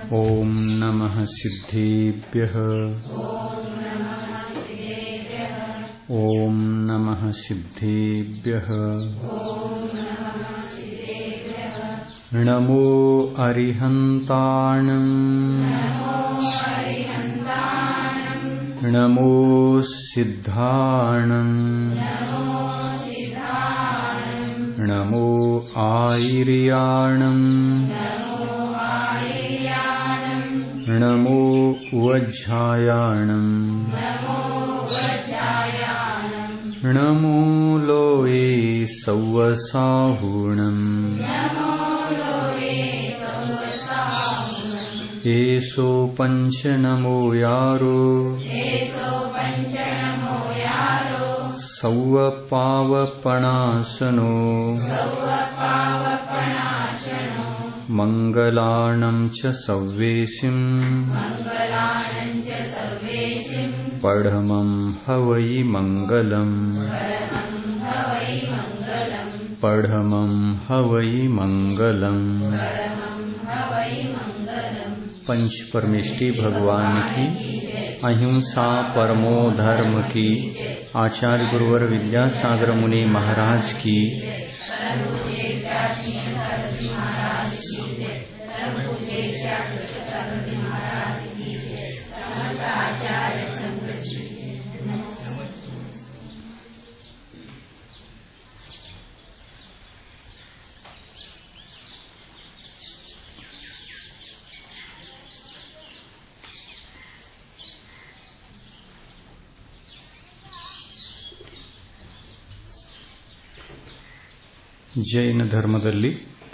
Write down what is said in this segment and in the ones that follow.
ॐ नमः सिद्धेभ्यः ॐ नमः सिद्धेभ्यः नमो अरिहन्ताणम् नमो सिद्धाणम् नमो आयर्याणम् नमो वज्झायाणम् नमो लोये सौवसाहुणम् एषो पञ्च नमो यारो सौवपावपणासनो मङ्गलाणम् च सव्वेशिम् पढमम् हवै मङ्गलम् पढमम् हवै मङ्गलम् पंच परमेष्टि भगवान की अहिंसा परमो धर्म की आचार्य गुरुवर विद्यासागर मुनि महाराज की ಜೈನ ಧರ್ಮದಲ್ಲಿ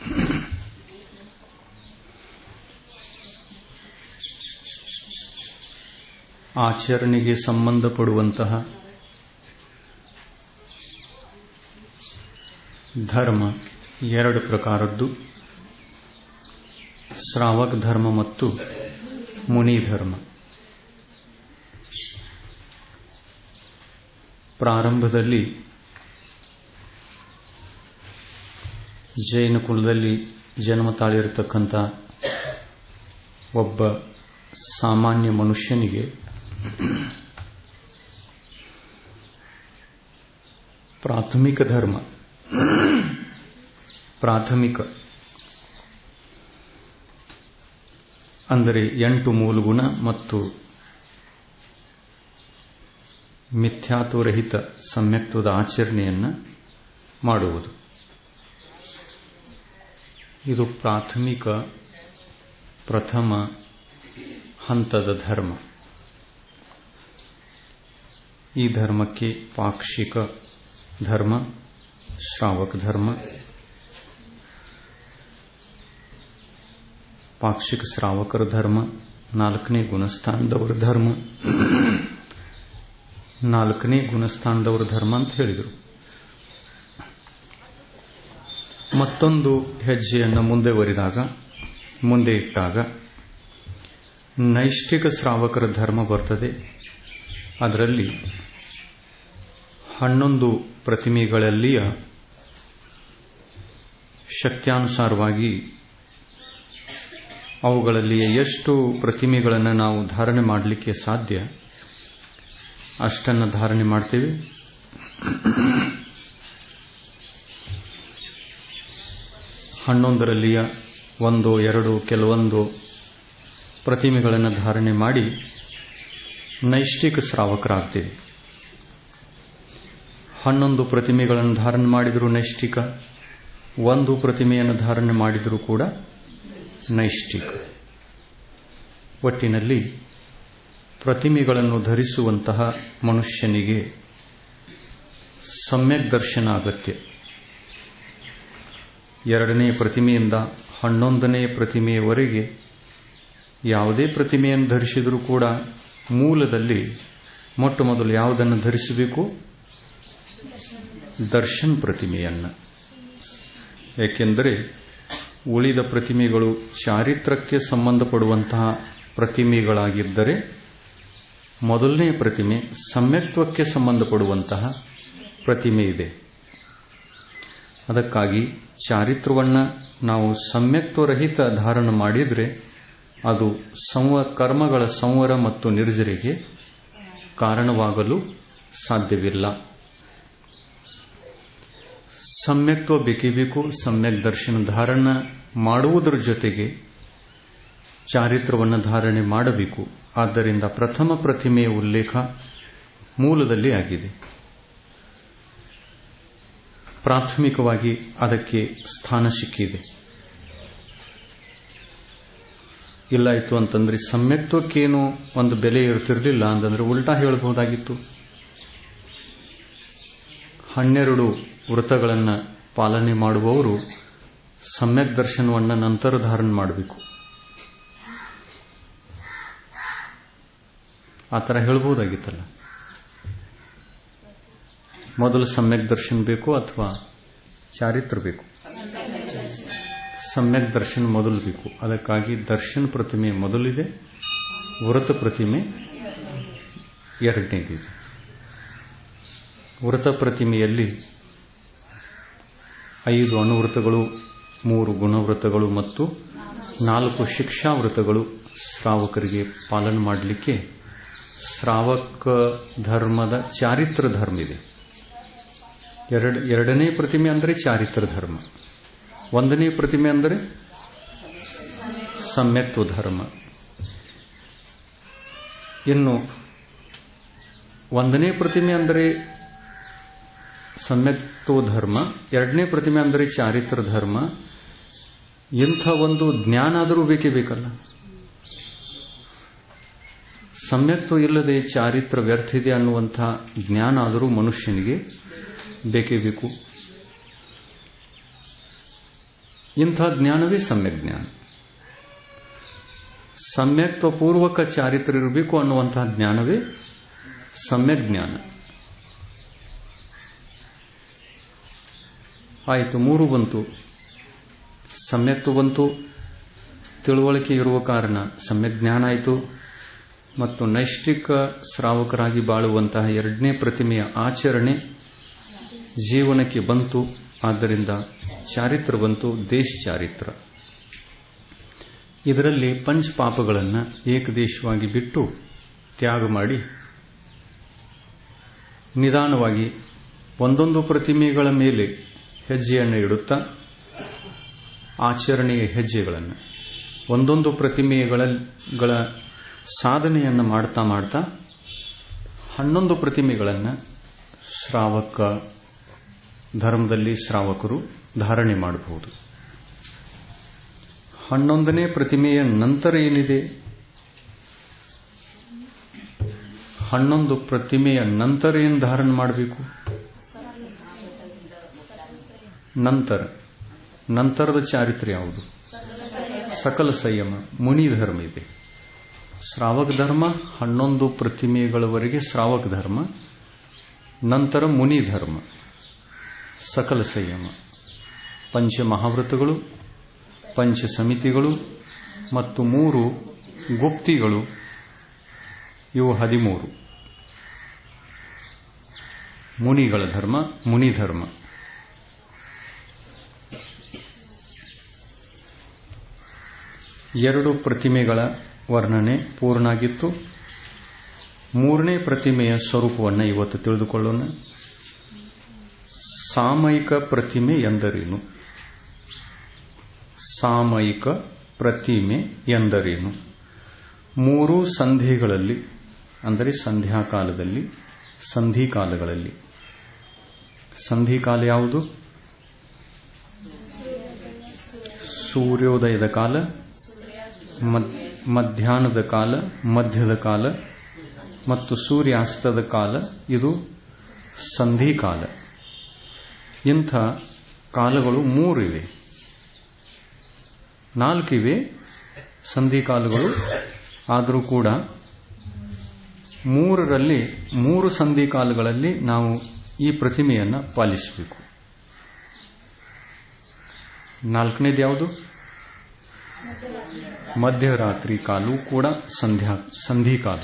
ಆಚರಣೆಗೆ ಸಂಬಂಧಪಡುವಂತಹ ಧರ್ಮ ಎರಡು ಪ್ರಕಾರದ್ದು ಶ್ರಾವಕ ಧರ್ಮ ಮತ್ತು ಮುನಿ ಧರ್ಮ ಪ್ರಾರಂಭದಲ್ಲಿ ಜೈನ ಕುಲದಲ್ಲಿ ಜನ್ಮ ತಾಳಿರತಕ್ಕಂಥ ಒಬ್ಬ ಸಾಮಾನ್ಯ ಮನುಷ್ಯನಿಗೆ ಪ್ರಾಥಮಿಕ ಧರ್ಮ ಪ್ರಾಥಮಿಕ ಅಂದರೆ ಎಂಟು ಮೂಲಗುಣ ಮತ್ತು ಮಿಥ್ಯಾತ್ವರಹಿತ ಸಮ್ಯಕ್ತ್ವದ ಆಚರಣೆಯನ್ನು ಮಾಡುವುದು ಇದು ಪ್ರಾಥಮಿಕ ಪ್ರಥಮ ಹಂತದ ಧರ್ಮ ಈ ಧರ್ಮಕ್ಕೆ ಪಾಕ್ಷಿಕ ಧರ್ಮ ಶ್ರಾವಕ ಧರ್ಮ ಪಾಕ್ಷಿಕ ಶ್ರಾವಕರ ಧರ್ಮ ನಾಲ್ಕನೇ ಗುಣಸ್ಥಾನದವರ ಧರ್ಮ ನಾಲ್ಕನೇ ಗುಣಸ್ಥಾನದವರ ಧರ್ಮ ಅಂತ ಹೇಳಿದರು ಮತ್ತೊಂದು ಹೆಜ್ಜೆಯನ್ನು ಮುಂದೆ ಒರಿದಾಗ ಮುಂದೆ ಇಟ್ಟಾಗ ನೈಷ್ಠಿಕ ಶ್ರಾವಕರ ಧರ್ಮ ಬರ್ತದೆ ಅದರಲ್ಲಿ ಹನ್ನೊಂದು ಪ್ರತಿಮೆಗಳಲ್ಲಿಯ ಶಕ್ತ್ಯಾನುಸಾರವಾಗಿ ಅವುಗಳಲ್ಲಿ ಎಷ್ಟು ಪ್ರತಿಮೆಗಳನ್ನು ನಾವು ಧಾರಣೆ ಮಾಡಲಿಕ್ಕೆ ಸಾಧ್ಯ ಅಷ್ಟನ್ನು ಧಾರಣೆ ಮಾಡ್ತೇವೆ ಹನ್ನೊಂದರಲ್ಲಿಯ ಒಂದು ಎರಡು ಕೆಲವೊಂದು ಪ್ರತಿಮೆಗಳನ್ನು ಧಾರಣೆ ಮಾಡಿ ನೈಷ್ಠಿಕ ಶ್ರಾವಕರಾಗ್ತೇವೆ ಹನ್ನೊಂದು ಪ್ರತಿಮೆಗಳನ್ನು ಧಾರಣೆ ಮಾಡಿದರೂ ನೈಷ್ಠಿಕ ಒಂದು ಪ್ರತಿಮೆಯನ್ನು ಧಾರಣೆ ಮಾಡಿದರೂ ಕೂಡ ನೈಷ್ಠಿಕ ಒಟ್ಟಿನಲ್ಲಿ ಪ್ರತಿಮೆಗಳನ್ನು ಧರಿಸುವಂತಹ ಮನುಷ್ಯನಿಗೆ ಸಮ್ಯಕ್ ದರ್ಶನ ಅಗತ್ಯ ಎರಡನೇ ಪ್ರತಿಮೆಯಿಂದ ಹನ್ನೊಂದನೇ ಪ್ರತಿಮೆಯವರೆಗೆ ಯಾವುದೇ ಪ್ರತಿಮೆಯನ್ನು ಧರಿಸಿದರೂ ಕೂಡ ಮೂಲದಲ್ಲಿ ಮೊಟ್ಟ ಮೊದಲು ಯಾವುದನ್ನು ಧರಿಸಬೇಕು ದರ್ಶನ್ ಪ್ರತಿಮೆಯನ್ನು ಏಕೆಂದರೆ ಉಳಿದ ಪ್ರತಿಮೆಗಳು ಚಾರಿತ್ರಕ್ಕೆ ಸಂಬಂಧಪಡುವಂತಹ ಪ್ರತಿಮೆಗಳಾಗಿದ್ದರೆ ಮೊದಲನೇ ಪ್ರತಿಮೆ ಸಮ್ಯಕ್ತ್ವಕ್ಕೆ ಸಂಬಂಧಪಡುವಂತಹ ಪ್ರತಿಮೆ ಇದೆ ಅದಕ್ಕಾಗಿ ಚಾರಿತ್ರವನ್ನು ನಾವು ಸಮ್ಯಕ್ತ್ವರಹಿತ ಧಾರಣ ಮಾಡಿದರೆ ಅದು ಸಂವ ಕರ್ಮಗಳ ಸಂವರ ಮತ್ತು ನಿರ್ಜರಿಗೆ ಕಾರಣವಾಗಲು ಸಾಧ್ಯವಿಲ್ಲ ಸಮ್ಯಕ್ತ್ವ ಬೇಕೇ ಬೇಕು ಸಮ್ಯಕ್ ದರ್ಶನ ಧಾರಣ ಮಾಡುವುದರ ಜೊತೆಗೆ ಚಾರಿತ್ರವನ್ನು ಧಾರಣೆ ಮಾಡಬೇಕು ಆದ್ದರಿಂದ ಪ್ರಥಮ ಪ್ರತಿಮೆಯ ಉಲ್ಲೇಖ ಮೂಲದಲ್ಲಿ ಆಗಿದೆ ಪ್ರಾಥಮಿಕವಾಗಿ ಅದಕ್ಕೆ ಸ್ಥಾನ ಸಿಕ್ಕಿದೆ ಇಲ್ಲಾಯ್ತು ಅಂತಂದ್ರೆ ಸಮ್ಯಕ್ತ್ವಕ್ಕೇನು ಒಂದು ಬೆಲೆ ಇರ್ತಿರ್ಲಿಲ್ಲ ಅಂತಂದ್ರೆ ಉಲ್ಟಾ ಹೇಳಬಹುದಾಗಿತ್ತು ಹನ್ನೆರಡು ವೃತ್ತಗಳನ್ನು ಪಾಲನೆ ಮಾಡುವವರು ಸಮ್ಯಕ್ ದರ್ಶನವನ್ನು ನಂತರ ಧಾರಣ ಮಾಡಬೇಕು ಆ ಥರ ಹೇಳ್ಬೋದಾಗಿತ್ತಲ್ಲ ಮೊದಲು ಸಮ್ಯಕ್ ದರ್ಶನ ಬೇಕು ಅಥವಾ ಚಾರಿತ್ರ ಬೇಕು ಸಮ್ಯಕ್ ದರ್ಶನ ಮೊದಲು ಬೇಕು ಅದಕ್ಕಾಗಿ ದರ್ಶನ ಪ್ರತಿಮೆ ಮೊದಲಿದೆ ವ್ರತ ಪ್ರತಿಮೆ ಎರಡನೇದಿದೆ ವ್ರತ ಪ್ರತಿಮೆಯಲ್ಲಿ ಐದು ಅನುವೃತಗಳು ಮೂರು ಗುಣವೃತಗಳು ಮತ್ತು ನಾಲ್ಕು ಶಿಕ್ಷಾವೃತಗಳು ಶ್ರಾವಕರಿಗೆ ಪಾಲನೆ ಮಾಡಲಿಕ್ಕೆ ಶ್ರಾವಕ ಧರ್ಮದ ಚಾರಿತ್ರ ಧರ್ಮ ಇದೆ ಎರಡು ಎರಡನೇ ಪ್ರತಿಮೆ ಅಂದರೆ ಚಾರಿತ್ರ ಧರ್ಮ ಒಂದನೇ ಪ್ರತಿಮೆ ಅಂದರೆ ಸಮ್ಯಕ್ತ್ವ ಧರ್ಮ ಇನ್ನು ಒಂದನೇ ಪ್ರತಿಮೆ ಅಂದರೆ ಸಮ್ಯಕ್ತ್ವ ಧರ್ಮ ಎರಡನೇ ಪ್ರತಿಮೆ ಅಂದರೆ ಚಾರಿತ್ರ ಧರ್ಮ ಇಂಥ ಒಂದು ಜ್ಞಾನ ಆದರೂ ಬೇಕೇ ಬೇಕಲ್ಲ ಸಮ್ಯಕ್ತ್ವ ಇಲ್ಲದೆ ಚಾರಿತ್ರ ವ್ಯರ್ಥ ಇದೆ ಅನ್ನುವಂಥ ಜ್ಞಾನ ಆದರೂ ಮನುಷ್ಯನಿಗೆ ಬೇಕೇ ಬೇಕು ಇಂಥ ಜ್ಞಾನವೇ ಸಮ್ಯಕ್ ಜ್ಞಾನ ಸಮ್ಯಕ್ತ್ವಪೂರ್ವಕ ಚಾರಿತ್ರ ಇರಬೇಕು ಅನ್ನುವಂತಹ ಜ್ಞಾನವೇ ಸಮ್ಯಕ್ ಜ್ಞಾನ ಆಯಿತು ಮೂರು ಬಂತು ಸಮ್ಯಕ್ತ್ವ ಬಂತು ತಿಳುವಳಿಕೆ ಇರುವ ಕಾರಣ ಸಮ್ಯಕ್ ಜ್ಞಾನ ಆಯಿತು ಮತ್ತು ನೈಷ್ಠಿಕ ಶ್ರಾವಕರಾಗಿ ಬಾಳುವಂತಹ ಎರಡನೇ ಪ್ರತಿಮೆಯ ಆಚರಣೆ ಜೀವನಕ್ಕೆ ಬಂತು ಆದ್ದರಿಂದ ಚಾರಿತ್ರ ಬಂತು ದೇಶ ಚಾರಿತ್ರ ಇದರಲ್ಲಿ ಪಂಚ ಪಾಪಗಳನ್ನು ಏಕದೇಶವಾಗಿ ಬಿಟ್ಟು ತ್ಯಾಗ ಮಾಡಿ ನಿಧಾನವಾಗಿ ಒಂದೊಂದು ಪ್ರತಿಮೆಗಳ ಮೇಲೆ ಹೆಜ್ಜೆಯನ್ನು ಇಡುತ್ತಾ ಆಚರಣೆಯ ಹೆಜ್ಜೆಗಳನ್ನು ಒಂದೊಂದು ಪ್ರತಿಮೆಗಳ ಸಾಧನೆಯನ್ನು ಮಾಡ್ತಾ ಮಾಡ್ತಾ ಹನ್ನೊಂದು ಪ್ರತಿಮೆಗಳನ್ನು ಶ್ರಾವಕ ಧರ್ಮದಲ್ಲಿ ಶ್ರಾವಕರು ಧಾರಣೆ ಮಾಡಬಹುದು ಹನ್ನೊಂದನೇ ಪ್ರತಿಮೆಯ ನಂತರ ಏನಿದೆ ಹನ್ನೊಂದು ಪ್ರತಿಮೆಯ ನಂತರ ಏನು ಧಾರಣೆ ಮಾಡಬೇಕು ನಂತರ ನಂತರದ ಚಾರಿತ್ರ್ಯ ಯಾವುದು ಸಕಲ ಸಂಯಮ ಮುನಿ ಧರ್ಮ ಇದೆ ಶ್ರಾವಕ ಧರ್ಮ ಹನ್ನೊಂದು ಪ್ರತಿಮೆಗಳವರೆಗೆ ಶ್ರಾವಕ ಧರ್ಮ ನಂತರ ಮುನಿ ಧರ್ಮ ಸಕಲ ಸಂಯಮ ಪಂಚ ಮಹಾವ್ರತಗಳು ಪಂಚ ಸಮಿತಿಗಳು ಮತ್ತು ಮೂರು ಗುಪ್ತಿಗಳು ಇವು ಹದಿಮೂರು ಮುನಿಗಳ ಧರ್ಮ ಮುನಿ ಧರ್ಮ ಎರಡು ಪ್ರತಿಮೆಗಳ ವರ್ಣನೆ ಪೂರ್ಣಾಗಿತ್ತು ಮೂರನೇ ಪ್ರತಿಮೆಯ ಸ್ವರೂಪವನ್ನು ಇವತ್ತು ತಿಳಿದುಕೊಳ್ಳೋಣ ಸಾಮಯಿಕ ಪ್ರತಿಮೆ ಎಂದರೇನು ಸಾಮಯಿಕ ಪ್ರತಿಮೆ ಎಂದರೇನು ಮೂರು ಸಂಧಿಗಳಲ್ಲಿ ಅಂದರೆ ಸಂಧ್ಯಾಕಾಲದಲ್ಲಿ ಸಂಧಿಕಾಲಗಳಲ್ಲಿ ಸಂಧಿಕಾಲ ಯಾವುದು ಸೂರ್ಯೋದಯದ ಕಾಲ ಮಧ್ಯಾಹ್ನದ ಕಾಲ ಮಧ್ಯದ ಕಾಲ ಮತ್ತು ಸೂರ್ಯಾಸ್ತದ ಕಾಲ ಇದು ಸಂಧಿಕಾಲ ಇಂಥ ಕಾಲಗಳು ಮೂರಿವೆ ನಾಲ್ಕಿವೆ ಸಂಧಿಕಾಲಗಳು ಆದರೂ ಕೂಡ ಮೂರರಲ್ಲಿ ಮೂರು ಸಂಧಿಕಾಲಗಳಲ್ಲಿ ನಾವು ಈ ಪ್ರತಿಮೆಯನ್ನು ಪಾಲಿಸಬೇಕು ನಾಲ್ಕನೇದು ಯಾವುದು ಮಧ್ಯರಾತ್ರಿ ಕಾಲೂ ಕೂಡ ಸಂಧ್ಯಾ ಸಂಧಿಕಾಲ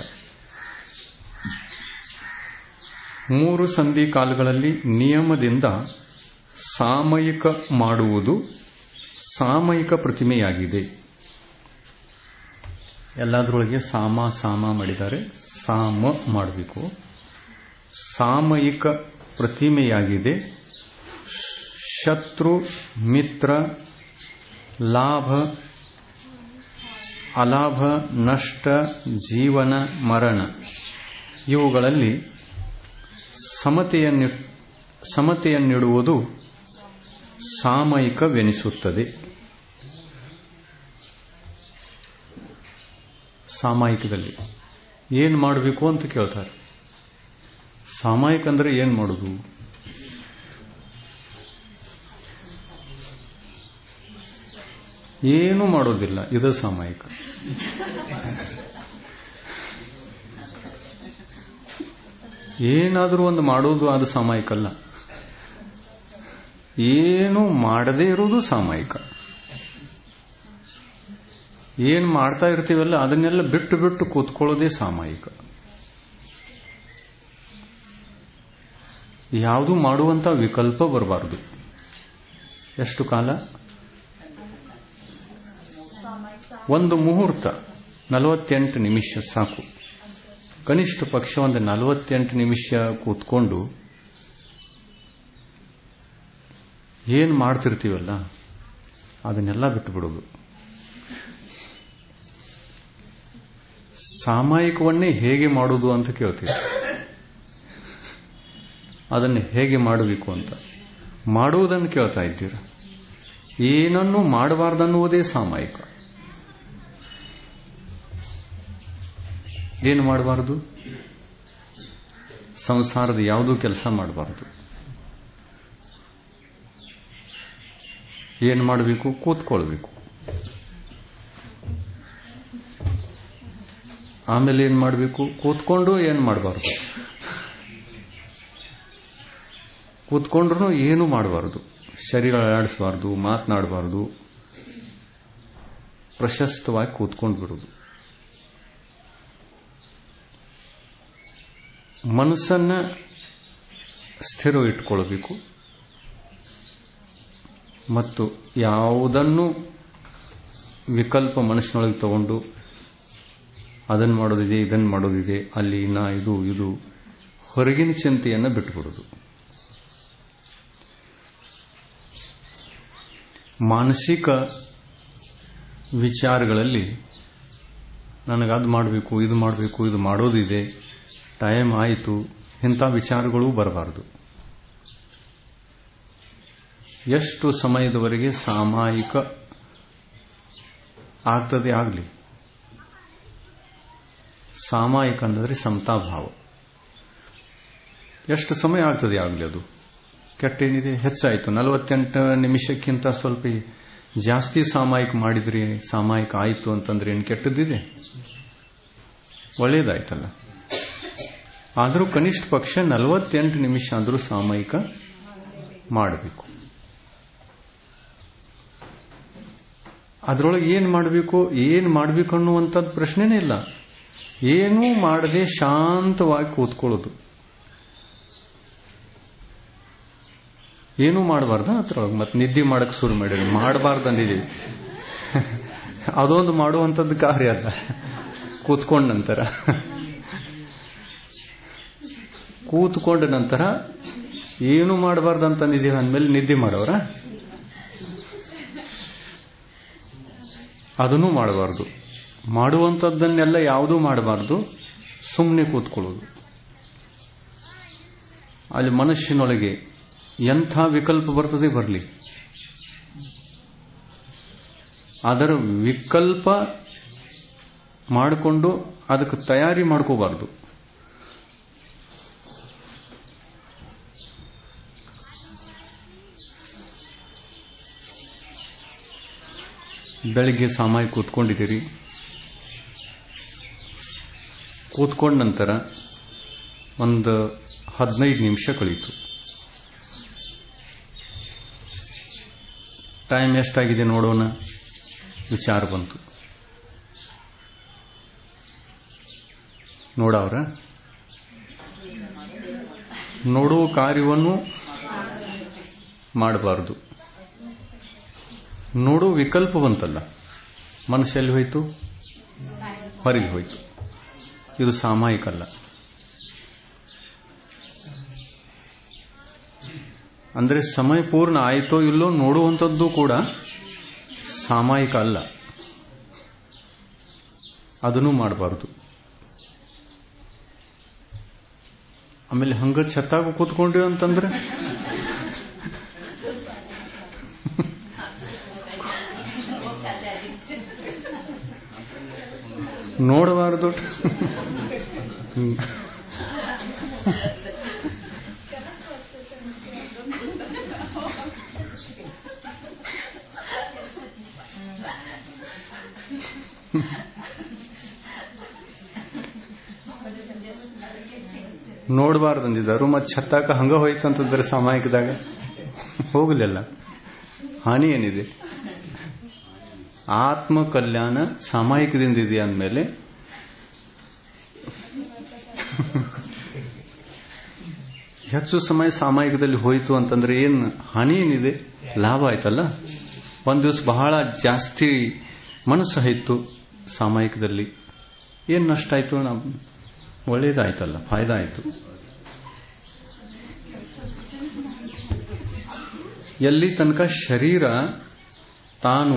ಮೂರು ಸಂಧಿಕಾಲಗಳಲ್ಲಿ ನಿಯಮದಿಂದ ಸಾಮಯಿಕ ಮಾಡುವುದು ಸಾಮಯಿಕ ಪ್ರತಿಮೆಯಾಗಿದೆ ಎಲ್ಲದರೊಳಗೆ ಸಾಮ ಸಾಮ ಮಾಡಿದ್ದಾರೆ ಸಾಮ ಮಾಡಬೇಕು ಸಾಮಯಿಕ ಪ್ರತಿಮೆಯಾಗಿದೆ ಶತ್ರು ಮಿತ್ರ ಲಾಭ ಅಲಾಭ ನಷ್ಟ ಜೀವನ ಮರಣ ಇವುಗಳಲ್ಲಿ ಸಮತೆಯನ್ನಿ ಸಮತೆಯನ್ನಿಡುವುದು ಸಾಮಯಿಕವೆನಿಸುತ್ತದೆ ಸಾಮಾಯಿಕದಲ್ಲಿ ಏನು ಮಾಡಬೇಕು ಅಂತ ಕೇಳ್ತಾರೆ ಸಾಮಾಯಿಕ ಅಂದ್ರೆ ಏನು ಮಾಡುದು ಏನು ಮಾಡೋದಿಲ್ಲ ಇದು ಸಾಮಾಯಿಕ ಏನಾದರೂ ಒಂದು ಮಾಡೋದು ಅದು ಸಾಮಾಯಿಕ ಅಲ್ಲ ಏನು ಮಾಡದೇ ಇರುವುದು ಸಾಮಾಯಿಕ ಏನು ಮಾಡ್ತಾ ಇರ್ತೀವಲ್ಲ ಅದನ್ನೆಲ್ಲ ಬಿಟ್ಟು ಬಿಟ್ಟು ಕೂತ್ಕೊಳ್ಳೋದೇ ಸಾಮಾಯಿಕ ಯಾವುದು ಮಾಡುವಂತ ವಿಕಲ್ಪ ಬರಬಾರದು ಎಷ್ಟು ಕಾಲ ಒಂದು ಮುಹೂರ್ತ ನಲವತ್ತೆಂಟು ನಿಮಿಷ ಸಾಕು ಕನಿಷ್ಠ ಪಕ್ಷ ಒಂದು ನಲವತ್ತೆಂಟು ನಿಮಿಷ ಕೂತ್ಕೊಂಡು ಏನು ಮಾಡ್ತಿರ್ತೀವಲ್ಲ ಅದನ್ನೆಲ್ಲ ಬಿಟ್ಟು ಬಿಡೋದು ಸಾಮಾಯಿಕವನ್ನೇ ಹೇಗೆ ಮಾಡುವುದು ಅಂತ ಕೇಳ್ತೀವಿ ಅದನ್ನು ಹೇಗೆ ಮಾಡಬೇಕು ಅಂತ ಮಾಡುವುದನ್ನು ಕೇಳ್ತಾ ಇದ್ದೀರ ಏನನ್ನು ಮಾಡಬಾರ್ದನ್ನುವುದೇ ಸಾಮಾಯಿಕ ಏನು ಮಾಡಬಾರದು ಸಂಸಾರದ ಯಾವುದೂ ಕೆಲಸ ಮಾಡಬಾರದು ಏನು ಮಾಡಬೇಕು ಕೂತ್ಕೊಳ್ಬೇಕು ಆಮೇಲೆ ಏನು ಮಾಡಬೇಕು ಕೂತ್ಕೊಂಡು ಏನು ಮಾಡಬಾರ್ದು ಕೂತ್ಕೊಂಡ್ರು ಏನು ಮಾಡಬಾರ್ದು ಶರೀರ ಅಲ್ಲಾಡಿಸಬಾರ್ದು ಮಾತನಾಡಬಾರ್ದು ಪ್ರಶಸ್ತವಾಗಿ ಕೂತ್ಕೊಂಡು ಬಿಡುದು ಮನಸ್ಸನ್ನ ಸ್ಥಿರ ಇಟ್ಕೊಳ್ಬೇಕು ಮತ್ತು ಯಾವುದನ್ನು ವಿಕಲ್ಪ ಮನಸ್ಸಿನೊಳಗೆ ತಗೊಂಡು ಅದನ್ನು ಮಾಡೋದಿದೆ ಇದನ್ನು ಮಾಡೋದಿದೆ ಅಲ್ಲಿ ನಾ ಇದು ಇದು ಹೊರಗಿನ ಚಿಂತೆಯನ್ನು ಬಿಟ್ಟುಬಿಡೋದು ಮಾನಸಿಕ ವಿಚಾರಗಳಲ್ಲಿ ನನಗದು ಮಾಡಬೇಕು ಇದು ಮಾಡಬೇಕು ಇದು ಮಾಡೋದಿದೆ ಟೈಮ್ ಆಯಿತು ಇಂಥ ವಿಚಾರಗಳು ಬರಬಾರದು ಎಷ್ಟು ಸಮಯದವರೆಗೆ ಸಾಮಾಯಿಕ ಆಗ್ತದೆ ಆಗಲಿ ಸಾಮಾಯಿಕ ಅಂದರೆ ಸಮತಾಭಾವ ಎಷ್ಟು ಸಮಯ ಆಗ್ತದೆ ಆಗಲಿ ಅದು ಕೆಟ್ಟೇನಿದೆ ಹೆಚ್ಚಾಯಿತು ನಲವತ್ತೆಂಟು ನಿಮಿಷಕ್ಕಿಂತ ಸ್ವಲ್ಪ ಜಾಸ್ತಿ ಸಾಮಾಯಿಕ ಮಾಡಿದ್ರಿ ಸಾಮಾಯಿಕ ಆಯಿತು ಅಂತಂದ್ರೆ ಏನು ಕೆಟ್ಟದ್ದಿದೆ ಒಳ್ಳೇದಾಯ್ತಲ್ಲ ಆದರೂ ಕನಿಷ್ಠ ಪಕ್ಷ ನಲವತ್ತೆಂಟು ನಿಮಿಷ ಆದರೂ ಸಾಮಾಯಿಕ ಮಾಡಬೇಕು ಅದರೊಳಗೆ ಏನು ಮಾಡಬೇಕು ಏನು ಮಾಡಬೇಕು ಅನ್ನುವಂಥದ್ದು ಪ್ರಶ್ನೆನೇ ಇಲ್ಲ ಏನೂ ಮಾಡದೆ ಶಾಂತವಾಗಿ ಕೂತ್ಕೊಳ್ಳೋದು ಏನೂ ಮಾಡಬಾರ್ದ ಅದ್ರೊಳಗೆ ಮತ್ತೆ ನಿದ್ದೆ ಮಾಡಕ್ಕೆ ಶುರು ಮಾಡಿರಿ ಮಾಡಬಾರ್ದು ಅಂದಿದ್ದೀವಿ ಅದೊಂದು ಮಾಡುವಂಥದ್ದು ಕಾರ್ಯ ಅಲ್ಲ ಕೂತ್ಕೊಂಡ ನಂತರ ಕೂತ್ಕೊಂಡ ನಂತರ ಏನು ಮಾಡಬಾರ್ದು ಅಂತಂದಿದ್ದೀವಿ ಅಂದಮೇಲೆ ನಿದ್ದೆ ಮಾಡೋರ ಅದನ್ನೂ ಮಾಡಬಾರ್ದು ಮಾಡುವಂಥದ್ದನ್ನೆಲ್ಲ ಯಾವುದೂ ಮಾಡಬಾರ್ದು ಸುಮ್ಮನೆ ಕೂತ್ಕೊಳ್ಳೋದು ಅಲ್ಲಿ ಮನುಷ್ಯನೊಳಗೆ ಎಂಥ ವಿಕಲ್ಪ ಬರ್ತದೆ ಬರಲಿ ಅದರ ವಿಕಲ್ಪ ಮಾಡಿಕೊಂಡು ಅದಕ್ಕೆ ತಯಾರಿ ಮಾಡ್ಕೋಬಾರ್ದು ಬೆಳಿಗ್ಗೆ ಸಾಮಾಯಿ ಕೂತ್ಕೊಂಡಿದ್ದೀರಿ ಕೂತ್ಕೊಂಡ ನಂತರ ಒಂದು ಹದಿನೈದು ನಿಮಿಷ ಕಳೀತು ಟೈಮ್ ಎಷ್ಟಾಗಿದೆ ನೋಡೋಣ ವಿಚಾರ ಬಂತು ನೋಡವ್ರ ನೋಡುವ ಕಾರ್ಯವನ್ನು ಮಾಡಬಾರದು ನೋಡುವ ವಿಕಲ್ಪ ಬಂತಲ್ಲ ಮನಸ್ಸಲ್ಲಿ ಹೋಯ್ತು ಹೊರಗೆ ಹೋಯಿತು ಇದು ಸಾಮಾಯಿಕ ಅಲ್ಲ ಅಂದ್ರೆ ಸಮಯ ಪೂರ್ಣ ಆಯಿತೋ ಇಲ್ಲೋ ನೋಡುವಂಥದ್ದು ಕೂಡ ಸಾಮಾಯಿಕ ಅಲ್ಲ ಅದನ್ನು ಮಾಡಬಾರದು ಆಮೇಲೆ ಹಂಗ ಛತ್ತಾಗ ಕೂತ್ಕೊಂಡ್ರಿ ಅಂತಂದ್ರೆ ನೋಡಬಾರದು ನೋಡಬಾರ್ದು ಅಂದಿದ್ದಾರು ಮತ್ತೆ ಛತ್ತಾಕ ಹಂಗ ಹೋಯ್ತಂತಂದ್ರೆ ಸಾಮಾಯಿಕದಾಗ ಹೋಗಲಿಲ್ಲ ಹಾನಿ ಏನಿದೆ ಆತ್ಮ ಕಲ್ಯಾಣ ಸಾಮಾಯಿಕದಿಂದ ಇದೆ ಅಂದಮೇಲೆ ಹೆಚ್ಚು ಸಮಯ ಸಾಮಾಯಿಕದಲ್ಲಿ ಹೋಯಿತು ಅಂತಂದ್ರೆ ಏನ್ ಹಾನಿ ಏನಿದೆ ಲಾಭ ಆಯ್ತಲ್ಲ ಒಂದ್ ದಿವಸ ಬಹಳ ಜಾಸ್ತಿ ಮನಸ್ಸು ಆಯ್ತು ಸಾಮಾಯಿಕದಲ್ಲಿ ಏನ್ ನಷ್ಟ ಆಯ್ತು ನಾವು ಒಳ್ಳೇದಾಯ್ತಲ್ಲ ಫಾಯ್ದಾ ಆಯ್ತು ಎಲ್ಲಿ ತನಕ ಶರೀರ ತಾನು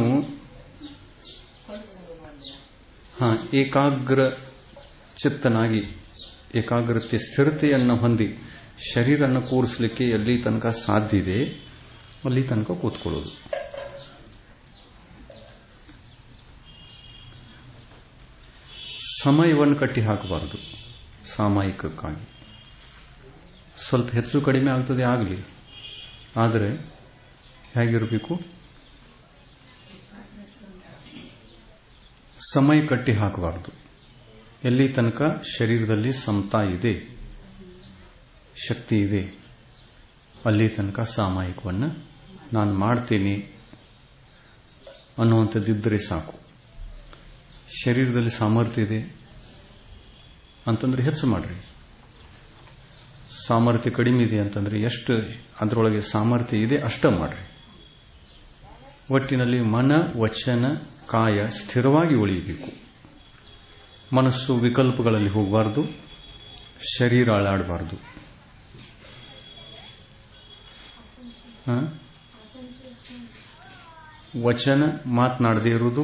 ಹ ಏಕಾಗ್ರ ಚಿತ್ತನಾಗಿ ಏಕಾಗ್ರತೆ ಸ್ಥಿರತೆಯನ್ನು ಹೊಂದಿ ಶರೀರನ್ನು ಕೂರಿಸಲಿಕ್ಕೆ ಎಲ್ಲಿ ತನಕ ಸಾಧ್ಯ ಇದೆ ಅಲ್ಲಿ ತನಕ ಕೂತ್ಕೊಳ್ಳೋದು ಸಮಯವನ್ನು ಕಟ್ಟಿ ಹಾಕಬಾರದು ಸಾಮಾಯಿಕಕ್ಕಾಗಿ ಸ್ವಲ್ಪ ಹೆಚ್ಚು ಕಡಿಮೆ ಆಗ್ತದೆ ಆಗಲಿ ಆದರೆ ಹೇಗಿರಬೇಕು ಸಮಯ ಕಟ್ಟಿ ಹಾಕಬಾರದು ಎಲ್ಲಿ ತನಕ ಶರೀರದಲ್ಲಿ ಸಮತಾ ಇದೆ ಶಕ್ತಿ ಇದೆ ಅಲ್ಲಿ ತನಕ ಸಾಮಾಯಿಕವನ್ನು ನಾನು ಮಾಡ್ತೀನಿ ಅನ್ನುವಂಥದ್ದಿದ್ದರೆ ಸಾಕು ಶರೀರದಲ್ಲಿ ಸಾಮರ್ಥ್ಯ ಇದೆ ಅಂತಂದ್ರೆ ಹೆಚ್ಚು ಮಾಡ್ರಿ ಸಾಮರ್ಥ್ಯ ಕಡಿಮೆ ಇದೆ ಅಂತಂದ್ರೆ ಎಷ್ಟು ಅದರೊಳಗೆ ಸಾಮರ್ಥ್ಯ ಇದೆ ಅಷ್ಟ ಮಾಡ್ರಿ ಒಟ್ಟಿನಲ್ಲಿ ಮನ ವಚನ ಕಾಯ ಸ್ಥಿರವಾಗಿ ಉಳಿಯಬೇಕು ಮನಸ್ಸು ವಿಕಲ್ಪಗಳಲ್ಲಿ ಹೋಗಬಾರದು ಶರೀರ ಅಳಾಡಬಾರದು ವಚನ ಮಾತನಾಡದೇ ಇರುವುದು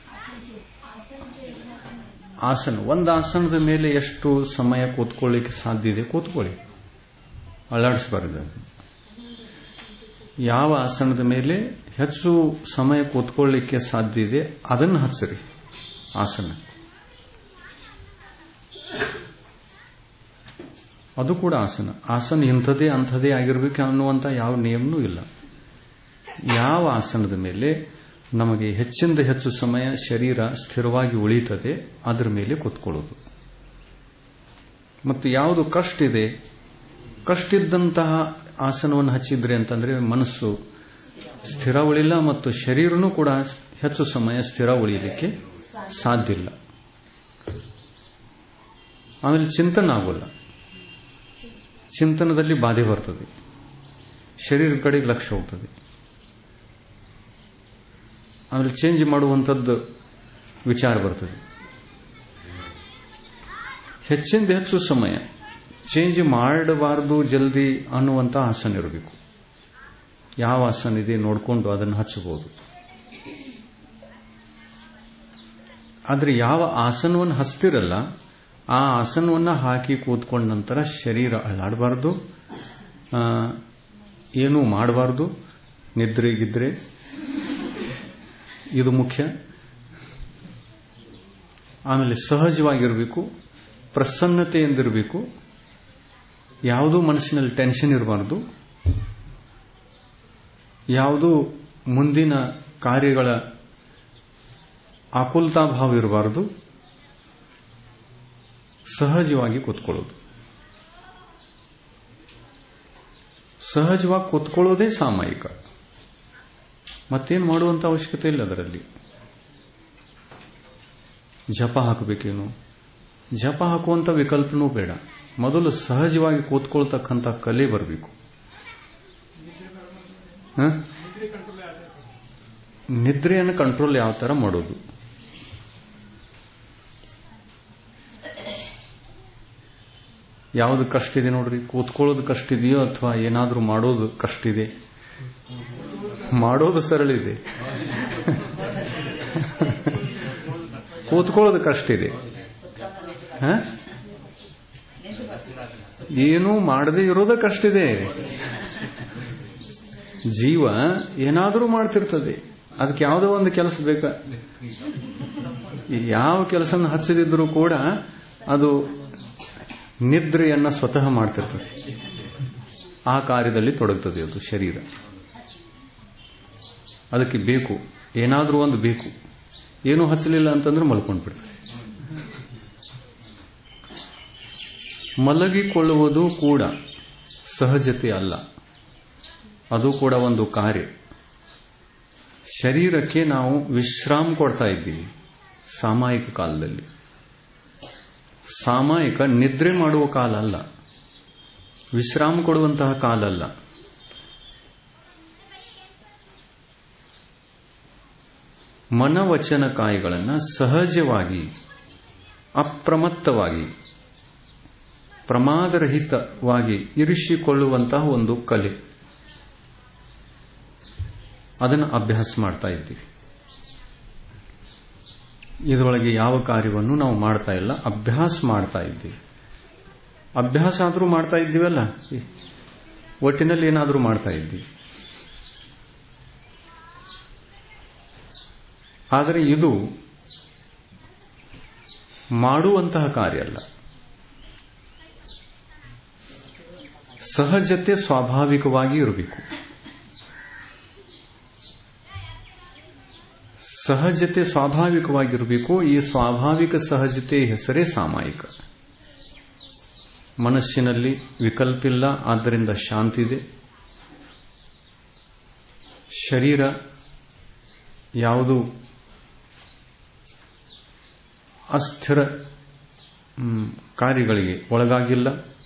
ಆಸನ ಒಂದು ಆಸನದ ಮೇಲೆ ಎಷ್ಟು ಸಮಯ ಕೂತ್ಕೊಳ್ಳಿಕ್ಕೆ ಸಾಧ್ಯ ಇದೆ ಕೂತ್ಕೊಳ್ಳಿ ಅಲ್ಲಾಡಿಸಬಾರದು ಯಾವ ಆಸನದ ಮೇಲೆ ಹೆಚ್ಚು ಸಮಯ ಕೂತ್ಕೊಳ್ಳಿಕ್ಕೆ ಸಾಧ್ಯ ಇದೆ ಅದನ್ನು ಹಚ್ಚಿರಿ ಆಸನ ಅದು ಕೂಡ ಆಸನ ಆಸನ ಇಂಥದೇ ಅಂಥದೇ ಆಗಿರ್ಬೇಕು ಅನ್ನುವಂಥ ಯಾವ ನಿಯಮನೂ ಇಲ್ಲ ಯಾವ ಆಸನದ ಮೇಲೆ ನಮಗೆ ಹೆಚ್ಚಿಂದ ಹೆಚ್ಚು ಸಮಯ ಶರೀರ ಸ್ಥಿರವಾಗಿ ಉಳಿತದೆ ಅದರ ಮೇಲೆ ಕೂತ್ಕೊಳ್ಳೋದು ಮತ್ತು ಯಾವುದು ಕಷ್ಟ ಇದೆ ಕಷ್ಟ ಇದ್ದಂತಹ ಆಸನವನ್ನು ಹಚ್ಚಿದ್ರೆ ಅಂತಂದ್ರೆ ಮನಸ್ಸು ಸ್ಥಿರ ಉಳಿಲ್ಲ ಮತ್ತು ಶರೀರನೂ ಕೂಡ ಹೆಚ್ಚು ಸಮಯ ಸ್ಥಿರ ಉಳಿಯಲಿಕ್ಕೆ ಸಾಧ್ಯ ಇಲ್ಲ ಆಮೇಲೆ ಚಿಂತನ ಆಗೋಲ್ಲ ಚಿಂತನದಲ್ಲಿ ಬಾಧೆ ಬರ್ತದೆ ಶರೀರದ ಕಡೆಗೆ ಲಕ್ಷ್ಯ ಹೋಗ್ತದೆ ಆಮೇಲೆ ಚೇಂಜ್ ಮಾಡುವಂಥದ್ದು ವಿಚಾರ ಬರ್ತದೆ ಹೆಚ್ಚಿಂದ ಹೆಚ್ಚು ಸಮಯ ಚೇಂಜ್ ಮಾಡಬಾರದು ಜಲ್ದಿ ಅನ್ನುವಂಥ ಆಸನ ಇರಬೇಕು ಯಾವ ಆಸನ ಇದೆ ನೋಡಿಕೊಂಡು ಅದನ್ನು ಹಚ್ಚಬಹುದು ಆದರೆ ಯಾವ ಆಸನವನ್ನು ಹಚ್ತಿರಲ್ಲ ಆ ಆಸನವನ್ನು ಹಾಕಿ ಕೂತ್ಕೊಂಡ ನಂತರ ಶರೀರ ಅಳ್ಳಾಡಬಾರ್ದು ಏನೂ ಮಾಡಬಾರ್ದು ನಿದ್ರೆಗಿದ್ರೆ ಇದು ಮುಖ್ಯ ಆಮೇಲೆ ಸಹಜವಾಗಿರಬೇಕು ಪ್ರಸನ್ನತೆಯಿಂದಿರಬೇಕು ಯಾವುದೂ ಮನಸ್ಸಿನಲ್ಲಿ ಟೆನ್ಷನ್ ಇರಬಾರ್ದು ಯಾವುದೂ ಮುಂದಿನ ಕಾರ್ಯಗಳ ಆಕುಲ್ತಾಭಾವ ಇರಬಾರದು ಸಹಜವಾಗಿ ಕೂತ್ಕೊಳ್ಳೋದು ಸಹಜವಾಗಿ ಕೂತ್ಕೊಳ್ಳೋದೇ ಸಾಮಾಯಿಕ ಮತ್ತೇನು ಮಾಡುವಂತ ಅವಶ್ಯಕತೆ ಇಲ್ಲ ಅದರಲ್ಲಿ ಜಪ ಹಾಕಬೇಕೇನು ಜಪ ಹಾಕುವಂತ ವಿಕಲ್ಪನೂ ಬೇಡ ಮೊದಲು ಸಹಜವಾಗಿ ಕೂತ್ಕೊಳ್ತಕ್ಕಂಥ ಕಲೆ ಬರಬೇಕು ನಿದ್ರೆಯನ್ನು ಕಂಟ್ರೋಲ್ ಯಾವ ತರ ಮಾಡೋದು ಯಾವುದು ಕಷ್ಟ ಇದೆ ನೋಡ್ರಿ ಕೂತ್ಕೊಳ್ಳೋದು ಕಷ್ಟ ಇದೆಯೋ ಅಥವಾ ಏನಾದ್ರೂ ಮಾಡೋದು ಕಷ್ಟ ಇದೆ ಮಾಡೋದು ಸರಳ ಇದೆ ಕೂತ್ಕೊಳ್ಳೋದು ಕಷ್ಟ ಇದೆ ಹ? ಏನೂ ಮಾಡದೇ ಇರೋದ ಕಷ್ಟ ಇದೆ ಜೀವ ಏನಾದರೂ ಮಾಡ್ತಿರ್ತದೆ ಅದಕ್ಕೆ ಯಾವುದೋ ಒಂದು ಕೆಲಸ ಬೇಕ ಯಾವ ಕೆಲಸನ ಹಚ್ಚದಿದ್ರೂ ಕೂಡ ಅದು ನಿದ್ರೆಯನ್ನ ಸ್ವತಃ ಮಾಡ್ತಿರ್ತದೆ ಆ ಕಾರ್ಯದಲ್ಲಿ ತೊಡಗ್ತದೆ ಅದು ಶರೀರ ಅದಕ್ಕೆ ಬೇಕು ಏನಾದರೂ ಒಂದು ಬೇಕು ಏನೂ ಹಚ್ಚಲಿಲ್ಲ ಅಂತಂದ್ರೆ ಮಲ್ಕೊಂಡು ಬಿಡ್ತದೆ ಮಲಗಿಕೊಳ್ಳುವುದು ಕೂಡ ಸಹಜತೆ ಅಲ್ಲ ಅದು ಕೂಡ ಒಂದು ಕಾರ್ಯ ಶರೀರಕ್ಕೆ ನಾವು ವಿಶ್ರಾಮ ಕೊಡ್ತಾ ಇದ್ದೀವಿ ಸಾಮಾಯಿಕ ಕಾಲದಲ್ಲಿ ಸಾಮಾಯಿಕ ನಿದ್ರೆ ಮಾಡುವ ಕಾಲ ಅಲ್ಲ ವಿಶ್ರಾಮ ಕೊಡುವಂತಹ ಕಾಲ ಅಲ್ಲ ಮನವಚನ ಕಾಯಿಗಳನ್ನು ಸಹಜವಾಗಿ ಅಪ್ರಮತ್ತವಾಗಿ ಪ್ರಮಾದರಹಿತವಾಗಿ ಇರಿಸಿಕೊಳ್ಳುವಂತಹ ಒಂದು ಕಲೆ ಅದನ್ನು ಅಭ್ಯಾಸ ಮಾಡ್ತಾ ಇದ್ದೀವಿ ಇದರೊಳಗೆ ಯಾವ ಕಾರ್ಯವನ್ನು ನಾವು ಮಾಡ್ತಾ ಇಲ್ಲ ಅಭ್ಯಾಸ ಮಾಡ್ತಾ ಇದ್ದೀವಿ ಅಭ್ಯಾಸ ಆದರೂ ಮಾಡ್ತಾ ಇದ್ದೀವಲ್ಲ ಒಟ್ಟಿನಲ್ಲಿ ಏನಾದರೂ ಮಾಡ್ತಾ ಇದ್ದೀವಿ ಆದರೆ ಇದು ಮಾಡುವಂತಹ ಕಾರ್ಯ ಅಲ್ಲ ಸಹಜತೆ ಸ್ವಾಭಾವಿಕವಾಗಿ ಇರಬೇಕು ಸಹಜತೆ ಸ್ವಾಭಾವಿಕವಾಗಿರಬೇಕು ಈ ಸ್ವಾಭಾವಿಕ ಸಹಜತೆ ಹೆಸರೇ ಸಾಮಾಯಿಕ ಮನಸ್ಸಿನಲ್ಲಿ ವಿಕಲ್ಪಿಲ್ಲ ಆದ್ದರಿಂದ ಶಾಂತಿ ಇದೆ ಶರೀರ ಯಾವುದು ಅಸ್ಥಿರ ಕಾರ್ಯಗಳಿಗೆ ಒಳಗಾಗಿಲ್ಲ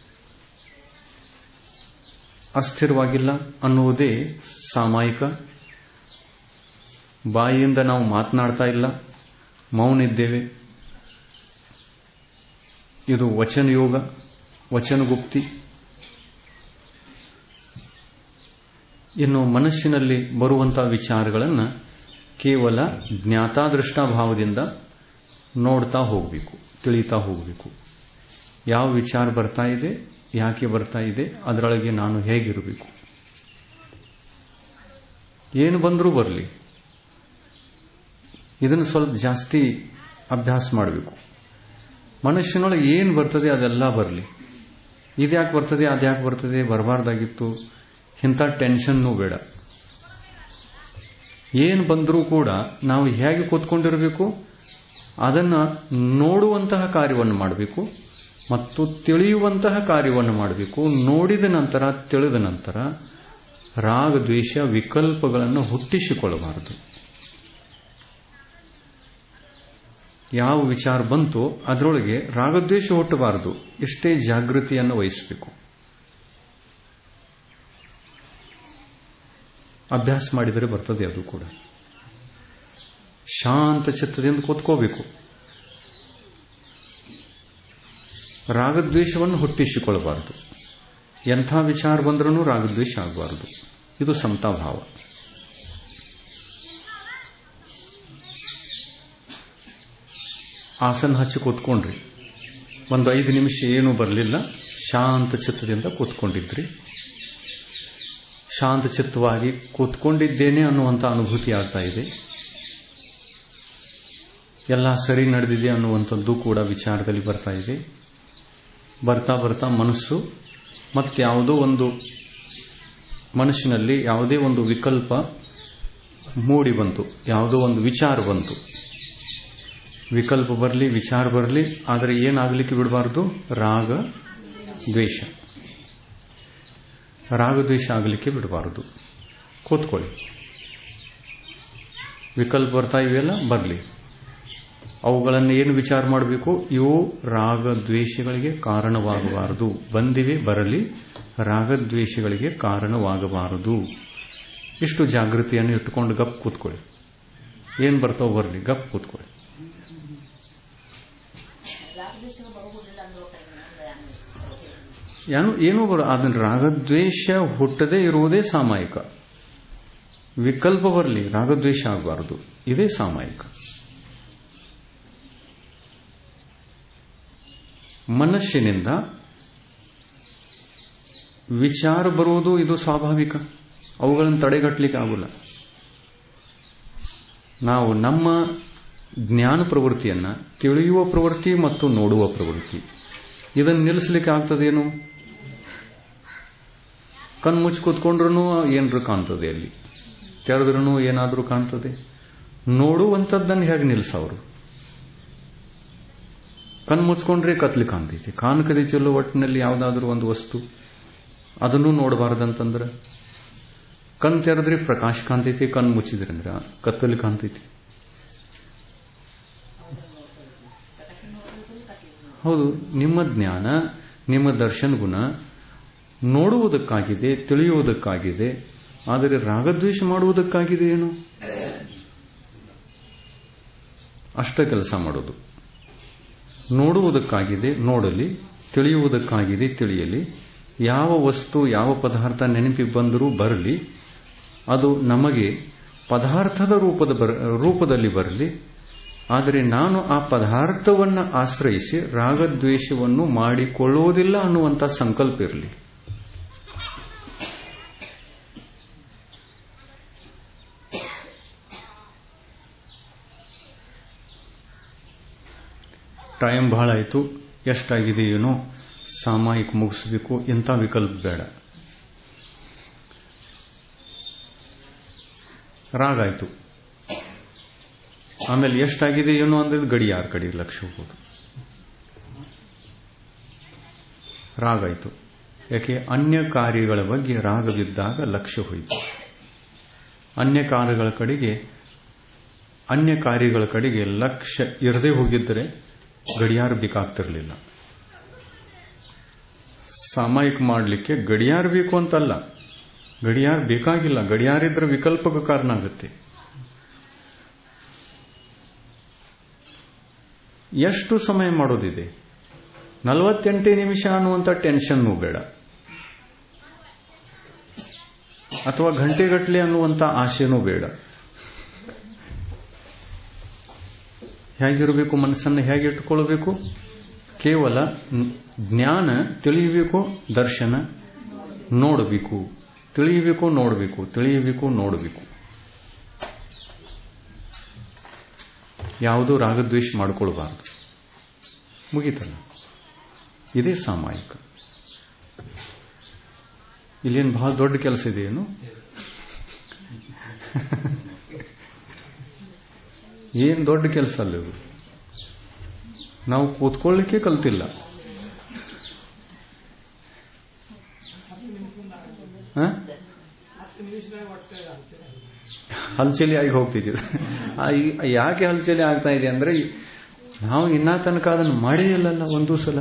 ಅಸ್ಥಿರವಾಗಿಲ್ಲ ಅನ್ನುವುದೇ ಸಾಮಾಯಿಕ ಬಾಯಿಯಿಂದ ನಾವು ಮಾತನಾಡ್ತಾ ಇಲ್ಲ ಮೌನಿದ್ದೇವೆ ಇದು ವಚನ ಯೋಗ ವಚನಗುಪ್ತಿ ಇನ್ನು ಮನಸ್ಸಿನಲ್ಲಿ ಬರುವಂತಹ ವಿಚಾರಗಳನ್ನು ಕೇವಲ ಜ್ಞಾತಾದೃಷ್ಟಾಭಾವದಿಂದ ನೋಡ್ತಾ ಹೋಗಬೇಕು ತಿಳಿತಾ ಹೋಗಬೇಕು ಯಾವ ವಿಚಾರ ಬರ್ತಾ ಇದೆ ಯಾಕೆ ಬರ್ತಾ ಇದೆ ಅದರೊಳಗೆ ನಾನು ಹೇಗಿರಬೇಕು ಏನು ಬಂದರೂ ಬರಲಿ ಇದನ್ನು ಸ್ವಲ್ಪ ಜಾಸ್ತಿ ಅಭ್ಯಾಸ ಮಾಡಬೇಕು ಮನುಷ್ಯನೊಳಗೆ ಏನು ಬರ್ತದೆ ಅದೆಲ್ಲ ಬರಲಿ ಇದ್ಯಾಕೆ ಬರ್ತದೆ ಅದ್ಯಾಕೆ ಬರ್ತದೆ ಬರಬಾರ್ದಾಗಿತ್ತು ಇಂಥ ಟೆನ್ಷನ್ನೂ ಬೇಡ ಏನು ಬಂದರೂ ಕೂಡ ನಾವು ಹೇಗೆ ಕೂತ್ಕೊಂಡಿರಬೇಕು ಅದನ್ನು ನೋಡುವಂತಹ ಕಾರ್ಯವನ್ನು ಮಾಡಬೇಕು ಮತ್ತು ತಿಳಿಯುವಂತಹ ಕಾರ್ಯವನ್ನು ಮಾಡಬೇಕು ನೋಡಿದ ನಂತರ ತಿಳಿದ ನಂತರ ರಾಗ ದ್ವೇಷ ವಿಕಲ್ಪಗಳನ್ನು ಹುಟ್ಟಿಸಿಕೊಳ್ಳಬಾರದು ಯಾವ ವಿಚಾರ ಬಂತು ಅದರೊಳಗೆ ರಾಗದ್ವೇಷ ಹುಟ್ಟಬಾರದು ಇಷ್ಟೇ ಜಾಗೃತಿಯನ್ನು ವಹಿಸಬೇಕು ಅಭ್ಯಾಸ ಮಾಡಿದರೆ ಬರ್ತದೆ ಅದು ಕೂಡ ಶಾಂತ ಚಿತ್ತದಿಂದ ಕೂತ್ಕೋಬೇಕು ರಾಗದ್ವೇಷವನ್ನು ಹುಟ್ಟಿಸಿಕೊಳ್ಳಬಾರದು ಎಂಥ ವಿಚಾರ ಬಂದ್ರೂ ರಾಗದ್ವೇಷ ಆಗಬಾರದು ಇದು ಸಮತಾಭಾವ ಆಸನ ಹಚ್ಚಿ ಕೂತ್ಕೊಂಡ್ರಿ ಒಂದು ಐದು ನಿಮಿಷ ಏನೂ ಬರಲಿಲ್ಲ ಶಾಂತ ಚಿತ್ತದಿಂದ ಕೂತ್ಕೊಂಡಿದ್ರಿ ಶಾಂತ ಚಿತ್ತವಾಗಿ ಕೂತ್ಕೊಂಡಿದ್ದೇನೆ ಅನ್ನುವಂಥ ಅನುಭೂತಿ ಆಗ್ತಾ ಇದೆ ಎಲ್ಲ ಸರಿ ನಡೆದಿದೆ ಅನ್ನುವಂಥದ್ದು ಕೂಡ ವಿಚಾರದಲ್ಲಿ ಬರ್ತಾ ಇದೆ ಬರ್ತಾ ಬರ್ತಾ ಮನಸ್ಸು ಮತ್ತಾವುದೋ ಒಂದು ಮನಸ್ಸಿನಲ್ಲಿ ಯಾವುದೇ ಒಂದು ವಿಕಲ್ಪ ಮೂಡಿ ಬಂತು ಯಾವುದೋ ಒಂದು ವಿಚಾರ ಬಂತು ವಿಕಲ್ಪ ಬರಲಿ ವಿಚಾರ ಬರಲಿ ಆದರೆ ಏನಾಗಲಿಕ್ಕೆ ಬಿಡಬಾರ್ದು ರಾಗ ದ್ವೇಷ ರಾಗದ್ವೇಷ ಆಗಲಿಕ್ಕೆ ಬಿಡಬಾರದು ಕೂತ್ಕೊಳ್ಳಿ ವಿಕಲ್ಪ ಬರ್ತಾ ಇವೆಯಲ್ಲ ಬರಲಿ ಅವುಗಳನ್ನು ಏನು ವಿಚಾರ ಮಾಡಬೇಕು ಇವು ರಾಗದ್ವೇಷಗಳಿಗೆ ಕಾರಣವಾಗಬಾರದು ಬಂದಿವೆ ಬರಲಿ ರಾಗದ್ವೇಷಗಳಿಗೆ ಕಾರಣವಾಗಬಾರದು ಇಷ್ಟು ಜಾಗೃತಿಯನ್ನು ಇಟ್ಟುಕೊಂಡು ಗಪ್ ಕೂತ್ಕೊಳ್ಳಿ ಏನು ಬರ್ತಾವ ಬರಲಿ ಗಪ್ ಕೂತ್ಕೊಳ್ಳಿ ಏನು ಏನೂ ಬರ ಅದನ್ನ ರಾಗದ್ವೇಷ ಹುಟ್ಟದೇ ಇರುವುದೇ ಸಾಮಾಯಿಕ ವಿಕಲ್ಪ ಬರಲಿ ರಾಗದ್ವೇಷ ಆಗಬಾರದು ಇದೇ ಸಾಮಾಯಿಕ ಮನಸ್ಸಿನಿಂದ ವಿಚಾರ ಬರುವುದು ಇದು ಸ್ವಾಭಾವಿಕ ಅವುಗಳನ್ನು ತಡೆಗಟ್ಟಲಿಕ್ಕೆ ಆಗುಲ್ಲ ನಾವು ನಮ್ಮ ಜ್ಞಾನ ಪ್ರವೃತ್ತಿಯನ್ನ ತಿಳಿಯುವ ಪ್ರವೃತ್ತಿ ಮತ್ತು ನೋಡುವ ಪ್ರವೃತ್ತಿ ಇದನ್ನು ನಿಲ್ಲಿಸಲಿಕ್ಕೆ ಆಗ್ತದೇನು ಕಣ್ಮುಚ್ಚಿ ಕೂತ್ಕೊಂಡ್ರೂ ಏನರು ಕಾಣ್ತದೆ ಅಲ್ಲಿ ತೆರೆದ್ರೂ ಏನಾದರೂ ಕಾಣ್ತದೆ ನೋಡುವಂಥದ್ದನ್ನು ಹೇಗೆ ನಿಲ್ಲಿಸವರು ಕಣ್ಣು ಮುಚ್ಕೊಂಡ್ರೆ ಕತ್ಲಿ ಕಾಣ್ತೈತಿ ಕಾಣಕದಿ ಚೆಲ್ಲೋ ಒಟ್ಟಿನಲ್ಲಿ ಯಾವುದಾದ್ರೂ ಒಂದು ವಸ್ತು ಅದನ್ನು ನೋಡಬಾರ್ದಂತಂದ್ರೆ ಕಣ್ ತೆರೆದ್ರೆ ಪ್ರಕಾಶ ಕಾಣ್ತೈತಿ ಕಣ್ ಮುಚ್ಚಿದ್ರಿ ಅಂದ್ರೆ ಕತ್ತಲಿ ಕಾಣ್ತೈತಿ ಹೌದು ನಿಮ್ಮ ಜ್ಞಾನ ನಿಮ್ಮ ದರ್ಶನ ಗುಣ ನೋಡುವುದಕ್ಕಾಗಿದೆ ತಿಳಿಯುವುದಕ್ಕಾಗಿದೆ ಆದರೆ ರಾಗದ್ವೇಷ ಮಾಡುವುದಕ್ಕಾಗಿದೆ ಏನು ಅಷ್ಟ ಕೆಲಸ ಮಾಡೋದು ನೋಡುವುದಕ್ಕಾಗಿದೆ ನೋಡಲಿ ತಿಳಿಯುವುದಕ್ಕಾಗಿದೆ ತಿಳಿಯಲಿ ಯಾವ ವಸ್ತು ಯಾವ ಪದಾರ್ಥ ನೆನಪಿಗೆ ಬಂದರೂ ಬರಲಿ ಅದು ನಮಗೆ ಪದಾರ್ಥದ ರೂಪದ ರೂಪದಲ್ಲಿ ಬರಲಿ ಆದರೆ ನಾನು ಆ ಪದಾರ್ಥವನ್ನು ಆಶ್ರಯಿಸಿ ರಾಗದ್ವೇಷವನ್ನು ಮಾಡಿಕೊಳ್ಳುವುದಿಲ್ಲ ಅನ್ನುವಂಥ ಸಂಕಲ್ಪ ಇರಲಿ ಟೈಮ್ ಬಹಳ ಆಯಿತು ಎಷ್ಟಾಗಿದೆ ಏನೋ ಸಾಮಾಯಿಕ ಮುಗಿಸಬೇಕು ಇಂಥ ವಿಕಲ್ಪ ಬೇಡ ರಾಗ ಆಯಿತು ಆಮೇಲೆ ಎಷ್ಟಾಗಿದೆ ಏನೋ ಅಂದ್ರೆ ಗಡಿಯಾರ ಕಡೆ ಲಕ್ಷ್ಯ ಹೋಗೋದು ರಾಗ ಆಯಿತು ಯಾಕೆ ಅನ್ಯ ಕಾರ್ಯಗಳ ಬಗ್ಗೆ ರಾಗವಿದ್ದಾಗ ಲಕ್ಷ್ಯ ಹೋಯಿತು ಅನ್ಯ ಕಾರ್ಯಗಳ ಕಡೆಗೆ ಅನ್ಯ ಕಾರ್ಯಗಳ ಕಡೆಗೆ ಲಕ್ಷ್ಯ ಇರದೇ ಹೋಗಿದ್ದರೆ ಗಡಿಯಾರ ಬೇಕಾಗ್ತಿರಲಿಲ್ಲ ಸಾಮಾಯಿಕ ಮಾಡಲಿಕ್ಕೆ ಗಡಿಯಾರ ಬೇಕು ಅಂತಲ್ಲ ಗಡಿಯಾರ ಬೇಕಾಗಿಲ್ಲ ಗಡಿಯಾರ ಇದ್ರೆ ವಿಕಲ್ಪಕ ಕಾರಣ ಆಗುತ್ತೆ ಎಷ್ಟು ಸಮಯ ಮಾಡೋದಿದೆ ನಲವತ್ತೆಂಟೇ ನಿಮಿಷ ಅನ್ನುವಂಥ ಟೆನ್ಷನ್ನೂ ಬೇಡ ಅಥವಾ ಗಂಟೆಗಟ್ಟಲೆ ಅನ್ನುವಂಥ ಆಶೆನೂ ಬೇಡ ಹೇಗಿರಬೇಕು ಮನಸ್ಸನ್ನು ಹೇಗೆ ಇಟ್ಟುಕೊಳ್ಳಬೇಕು ಕೇವಲ ಜ್ಞಾನ ತಿಳಿಯಬೇಕು ದರ್ಶನ ನೋಡಬೇಕು ತಿಳಿಯಬೇಕು ನೋಡಬೇಕು ತಿಳಿಯಬೇಕು ನೋಡಬೇಕು ಯಾವುದೂ ರಾಗದ್ವೇಷ ಮಾಡಿಕೊಳ್ಬಾರ್ದು ಮುಗೀತಲ್ಲ ಇದೇ ಸಾಮಾಯಿಕ ಇಲ್ಲೇನು ಬಹಳ ದೊಡ್ಡ ಕೆಲಸ ಇದೆಯೇನು ಏನ್ ದೊಡ್ಡ ಕೆಲಸ ಅಲ್ಲ ಇವು ನಾವು ಕೂತ್ಕೊಳ್ಳಿಕ್ಕೆ ಕಲ್ತಿಲ್ಲ ಹಲ್ಚಲಿ ಆಗಿ ಹೋಗ್ತಿದ್ದೀವಿ ಯಾಕೆ ಹಲ್ಚಲಿ ಆಗ್ತಾ ಇದೆ ಅಂದ್ರೆ ನಾವು ಇನ್ನ ತನಕ ಅದನ್ನು ಮಾಡೇ ಇಲ್ಲಲ್ಲ ಒಂದು ಸಲ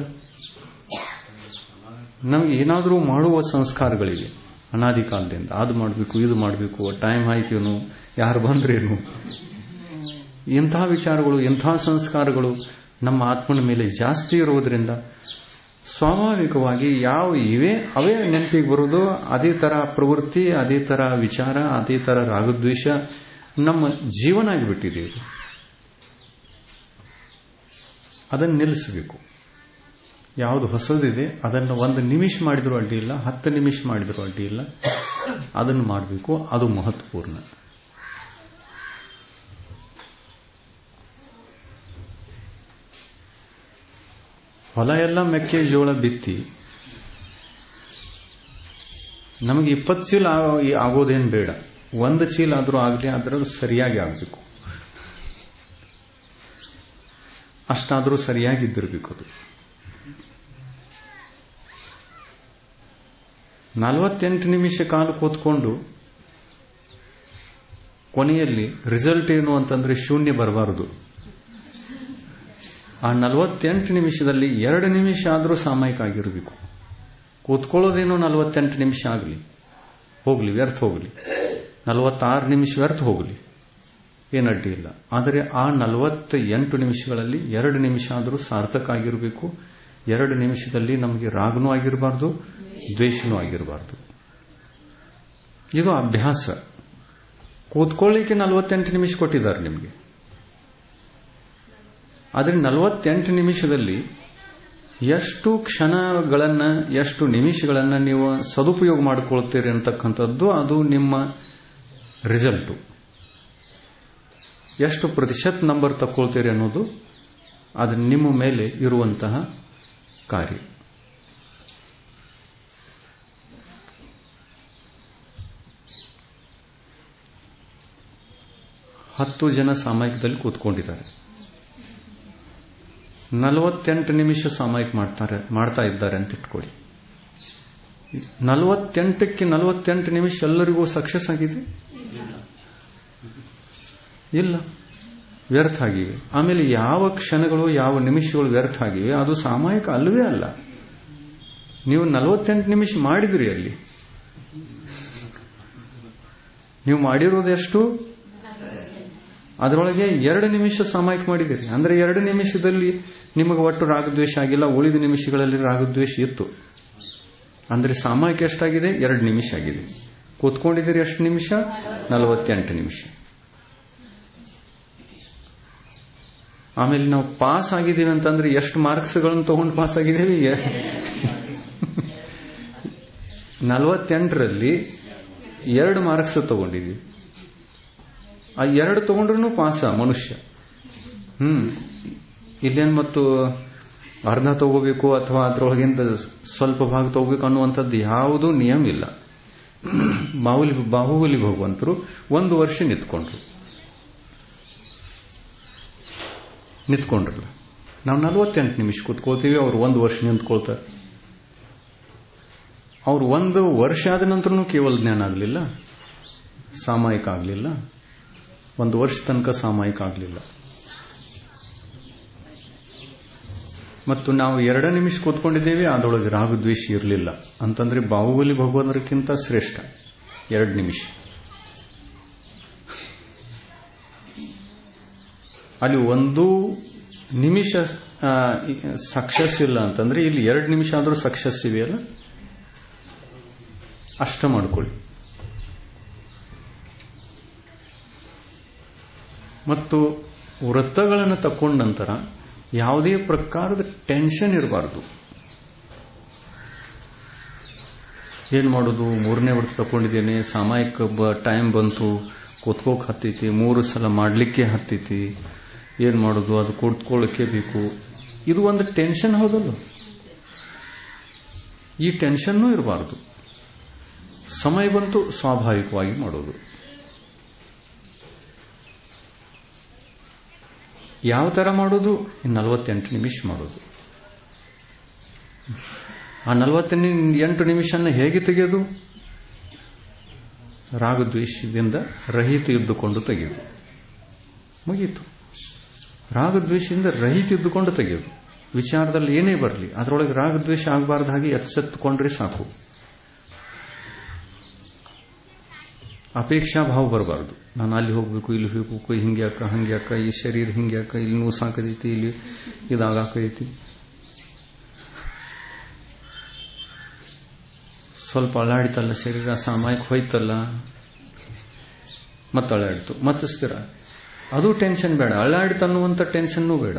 ನಮ್ಗೆ ಏನಾದರೂ ಮಾಡುವ ಸಂಸ್ಕಾರಗಳಿವೆ ಅನಾದಿ ಕಾಲದಿಂದ ಅದು ಮಾಡಬೇಕು ಇದು ಮಾಡಬೇಕು ಟೈಮ್ ಆಯ್ತೇನು ಯಾರು ಬಂದ್ರೇನು ಇಂಥ ವಿಚಾರಗಳು ಇಂಥ ಸಂಸ್ಕಾರಗಳು ನಮ್ಮ ಆತ್ಮನ ಮೇಲೆ ಜಾಸ್ತಿ ಇರುವುದರಿಂದ ಸ್ವಾಭಾವಿಕವಾಗಿ ಯಾವ ಇವೆ ಅವೇ ನೆನಪಿಗೆ ಬರೋದು ಅದೇ ತರ ಪ್ರವೃತ್ತಿ ಅದೇ ತರ ವಿಚಾರ ಅದೇ ತರ ರಾಗದ್ವೇಷ ನಮ್ಮ ಜೀವನ ಆಗಿಬಿಟ್ಟಿದೆ ಇದು ಅದನ್ನು ನಿಲ್ಲಿಸಬೇಕು ಯಾವುದು ಹೊಸದಿದೆ ಅದನ್ನು ಒಂದು ನಿಮಿಷ ಮಾಡಿದರೂ ಅಡ್ಡಿ ಇಲ್ಲ ಹತ್ತು ನಿಮಿಷ ಮಾಡಿದರೂ ಅಡ್ಡಿ ಇಲ್ಲ ಅದನ್ನು ಮಾಡಬೇಕು ಅದು ಮಹತ್ವಪೂರ್ಣ ಹೊಲ ಎಲ್ಲ ಮೆಕ್ಕೆಜೋಳ ಬಿತ್ತಿ ನಮಗೆ ಇಪ್ಪತ್ತು ಚೀಲ ಆಗೋದೇನು ಬೇಡ ಒಂದು ಚೀಲ ಆದರೂ ಆಗಲಿ ಅದರ ಸರಿಯಾಗಿ ಆಗಬೇಕು ಅಷ್ಟಾದರೂ ಸರಿಯಾಗಿದ್ದಿರಬೇಕು ಅದು ನಲವತ್ತೆಂಟು ನಿಮಿಷ ಕಾಲ ಕೂತ್ಕೊಂಡು ಕೊನೆಯಲ್ಲಿ ರಿಸಲ್ಟ್ ಏನು ಅಂತಂದ್ರೆ ಶೂನ್ಯ ಬರಬಾರದು ಆ ನಲವತ್ತೆಂಟು ನಿಮಿಷದಲ್ಲಿ ಎರಡು ನಿಮಿಷ ಆದರೂ ಸಾಮಾಯಿಕ ಆಗಿರಬೇಕು ಕೂತ್ಕೊಳ್ಳೋದೇನೋ ನಲವತ್ತೆಂಟು ನಿಮಿಷ ಆಗಲಿ ಹೋಗಲಿ ವ್ಯರ್ಥ ಹೋಗಲಿ ನಲವತ್ತಾರು ನಿಮಿಷ ವ್ಯರ್ಥ ಹೋಗಲಿ ಏನಡ್ಡಿ ಇಲ್ಲ ಆದರೆ ಆ ನಲವತ್ತ ಎಂಟು ನಿಮಿಷಗಳಲ್ಲಿ ಎರಡು ನಿಮಿಷ ಆದರೂ ಸಾರ್ಥಕ ಆಗಿರಬೇಕು ಎರಡು ನಿಮಿಷದಲ್ಲಿ ನಮಗೆ ರಾಗನೂ ಆಗಿರಬಾರ್ದು ದ್ವೇಷನೂ ಆಗಿರಬಾರ್ದು ಇದು ಅಭ್ಯಾಸ ಕೂತ್ಕೊಳ್ಳಿಕ್ಕೆ ನಲವತ್ತೆಂಟು ನಿಮಿಷ ಕೊಟ್ಟಿದ್ದಾರೆ ನಿಮಗೆ ಆದರೆ ನಲವತ್ತೆಂಟು ನಿಮಿಷದಲ್ಲಿ ಎಷ್ಟು ಕ್ಷಣಗಳನ್ನ ಎಷ್ಟು ನಿಮಿಷಗಳನ್ನ ನೀವು ಸದುಪಯೋಗ ಮಾಡಿಕೊಳ್ತೀರಿ ಅಂತಕ್ಕಂಥದ್ದು ಅದು ನಿಮ್ಮ ರಿಸಲ್ಟು ಎಷ್ಟು ಪ್ರತಿಶತ ನಂಬರ್ ತಕ್ಕೊಳ್ತೀರಿ ಅನ್ನೋದು ಅದು ನಿಮ್ಮ ಮೇಲೆ ಇರುವಂತಹ ಕಾರ್ಯ ಹತ್ತು ಜನ ಸಾಮಾಯಿಕದಲ್ಲಿ ಕೂತ್ಕೊಂಡಿದ್ದಾರೆ ನಲವತ್ತೆಂಟು ನಿಮಿಷ ಸಾಮಾಯಿಕ ಮಾಡ್ತಾರೆ ಮಾಡ್ತಾ ಇದ್ದಾರೆ ಅಂತ ಇಟ್ಕೊಳ್ಳಿ ನಲವತ್ತೆಂಟಕ್ಕೆ ನಲವತ್ತೆಂಟು ನಿಮಿಷ ಎಲ್ಲರಿಗೂ ಸಕ್ಸಸ್ ಆಗಿದೆ ಇಲ್ಲ ವ್ಯರ್ಥ ಆಗಿವೆ ಆಮೇಲೆ ಯಾವ ಕ್ಷಣಗಳು ಯಾವ ನಿಮಿಷಗಳು ವ್ಯರ್ಥ ಆಗಿವೆ ಅದು ಸಾಮಾಯಿಕ ಅಲ್ಲವೇ ಅಲ್ಲ ನೀವು ನಲವತ್ತೆಂಟು ನಿಮಿಷ ಮಾಡಿದ್ರಿ ಅಲ್ಲಿ ನೀವು ಮಾಡಿರೋದೆಷ್ಟು ಅದರೊಳಗೆ ಎರಡು ನಿಮಿಷ ಸಾಮಾಯಿಕ ಮಾಡಿದಿರಿ ಅಂದ್ರೆ ಎರಡು ನಿಮಿಷದಲ್ಲಿ ನಿಮಗೆ ಒಟ್ಟು ರಾಗದ್ವೇಷ ಆಗಿಲ್ಲ ಉಳಿದ ನಿಮಿಷಗಳಲ್ಲಿ ರಾಗದ್ವೇಷ ಇತ್ತು ಅಂದ್ರೆ ಸಾಮಾಯಿಕ ಎಷ್ಟಾಗಿದೆ ಎರಡು ನಿಮಿಷ ಆಗಿದೆ ಕೂತ್ಕೊಂಡಿದ್ದೀರಿ ಎಷ್ಟು ನಿಮಿಷ ನಲವತ್ತೆಂಟು ನಿಮಿಷ ಆಮೇಲೆ ನಾವು ಪಾಸ್ ಆಗಿದ್ದೀವಿ ಅಂತಂದ್ರೆ ಎಷ್ಟು ಮಾರ್ಕ್ಸ್ಗಳನ್ನು ತಗೊಂಡು ಪಾಸ್ ಆಗಿದ್ದೀವಿ ನಲವತ್ತೆಂಟರಲ್ಲಿ ಎರಡು ಮಾರ್ಕ್ಸ್ ತಗೊಂಡಿದ್ದೀವಿ ಆ ಎರಡು ತಗೊಂಡ್ರು ಪಾಸ ಮನುಷ್ಯ ಹ್ಮ್ ಇಲ್ಲೇನ್ ಮತ್ತು ಅರ್ಧ ತಗೋಬೇಕು ಅಥವಾ ಅದರೊಳಗಿಂದ ಸ್ವಲ್ಪ ಭಾಗ ತಗೋಬೇಕು ಅನ್ನುವಂಥದ್ದು ಯಾವುದೂ ನಿಯಮ ಇಲ್ಲ ಬಾಹುಲಿ ಬಾಹುಬಲಿ ಭಗವಂತರು ಒಂದು ವರ್ಷ ನಿಂತ್ಕೊಂಡ್ರು ನಿಂತ್ಕೊಂಡ್ರಲ್ಲ ನಾವು ನಲವತ್ತೆಂಟು ನಿಮಿಷ ಕೂತ್ಕೋತೀವಿ ಅವ್ರು ಒಂದು ವರ್ಷ ನಿಂತ್ಕೊಳ್ತಾರೆ ಅವ್ರು ಒಂದು ವರ್ಷ ಆದ ನಂತರನೂ ಕೇವಲ ಜ್ಞಾನ ಆಗಲಿಲ್ಲ ಸಾಮಾಯಿಕ ಆಗಲಿಲ್ಲ ಒಂದು ವರ್ಷ ತನಕ ಸಾಮಾಯಿಕ ಆಗಲಿಲ್ಲ ಮತ್ತು ನಾವು ಎರಡು ನಿಮಿಷ ಕೂತ್ಕೊಂಡಿದ್ದೇವೆ ಅದರೊಳಗೆ ರಾಗದ್ವೇಷ ಇರಲಿಲ್ಲ ಅಂತಂದ್ರೆ ಬಾಹುಬಲಿ ಭಗವಂತರಿಗಿಂತ ಶ್ರೇಷ್ಠ ಎರಡು ನಿಮಿಷ ಅಲ್ಲಿ ಒಂದು ನಿಮಿಷ ಸಕ್ಸಸ್ ಇಲ್ಲ ಅಂತಂದ್ರೆ ಇಲ್ಲಿ ಎರಡು ನಿಮಿಷ ಆದರೂ ಸಕ್ಸಸ್ ಇದೆಯಲ್ಲ ಅಷ್ಟ ಮಾಡ್ಕೊಳ್ಳಿ ಮತ್ತು ವೃತ್ತಗಳನ್ನು ತಕೊಂಡ ನಂತರ ಯಾವುದೇ ಪ್ರಕಾರದ ಟೆನ್ಷನ್ ಇರಬಾರ್ದು ಏನ್ ಮಾಡೋದು ಮೂರನೇ ವೃತ್ತ ತಕೊಂಡಿದ್ದೇನೆ ಸಾಮಾಯಿಕ ಟೈಮ್ ಬಂತು ಕೂತ್ಕೋಕ್ ಹತ್ತೈತಿ ಮೂರು ಸಲ ಮಾಡಲಿಕ್ಕೆ ಹತ್ತೈತಿ ಏನ್ ಮಾಡೋದು ಅದು ಕೂತ್ಕೊಳ್ಳಕ್ಕೆ ಬೇಕು ಇದು ಒಂದು ಟೆನ್ಷನ್ ಹೌದಲ್ಲ ಈ ಟೆನ್ಷನ್ನೂ ಇರಬಾರ್ದು ಸಮಯ ಬಂತು ಸ್ವಾಭಾವಿಕವಾಗಿ ಮಾಡೋದು ಯಾವ ತರ ಮಾಡೋದು ನಲವತ್ತೆಂಟು ನಿಮಿಷ ಮಾಡೋದು ಆ ನಲವತ್ತೆಂಟು ನಿಮಿಷನ ಹೇಗೆ ತೆಗೆಯೋದು ರಾಗದ್ವೇಷದಿಂದ ರಹಿತ ಇದ್ದುಕೊಂಡು ತೆಗೆಯೋದು ಮುಗೀತು ರಾಗದ್ವೇಷದಿಂದ ರಹಿತ ಇದ್ದುಕೊಂಡು ತೆಗೆಯೋದು ವಿಚಾರದಲ್ಲಿ ಏನೇ ಬರಲಿ ಅದರೊಳಗೆ ರಾಗದ್ವೇಷ ಆಗಬಾರ್ದು ಹಾಗೆ ಎಚ್ಚೆತ್ತುಕೊಂಡ್ರೆ ಸಾಕು ಅಪೇಕ್ಷಾ ಭಾವ ಬರಬಾರ್ದು ನಾನು ಅಲ್ಲಿ ಹೋಗ್ಬೇಕು ಇಲ್ಲಿ ಹೋಗ್ಬೇಕು ಹಿಂಗೆ ಅಕ್ಕ ಹಂಗೆ ಅಕ್ಕ ಈ ಶರೀರ ಹಿಂಗೆ ಅಕ್ಕ ಇಲ್ಲಿ ನೂ ಸಾಕದೈತಿ ಇಲ್ಲಿ ಇದಾಗೈತಿ ಸ್ವಲ್ಪ ಅಳ್ಳಾಡಿತಲ್ಲ ಶರೀರ ಸಾಮಾಯಿಕ ಹೋಯ್ತಲ್ಲ ಮತ್ತೆ ಅಳ್ಳಾಡಿತು ಮತ್ತೆ ಸ್ಥಿರ ಅದು ಟೆನ್ಷನ್ ಬೇಡ ಅಳ್ಳಾಡಿತು ಅನ್ನುವಂಥ ಟೆನ್ಷನ್ನೂ ಬೇಡ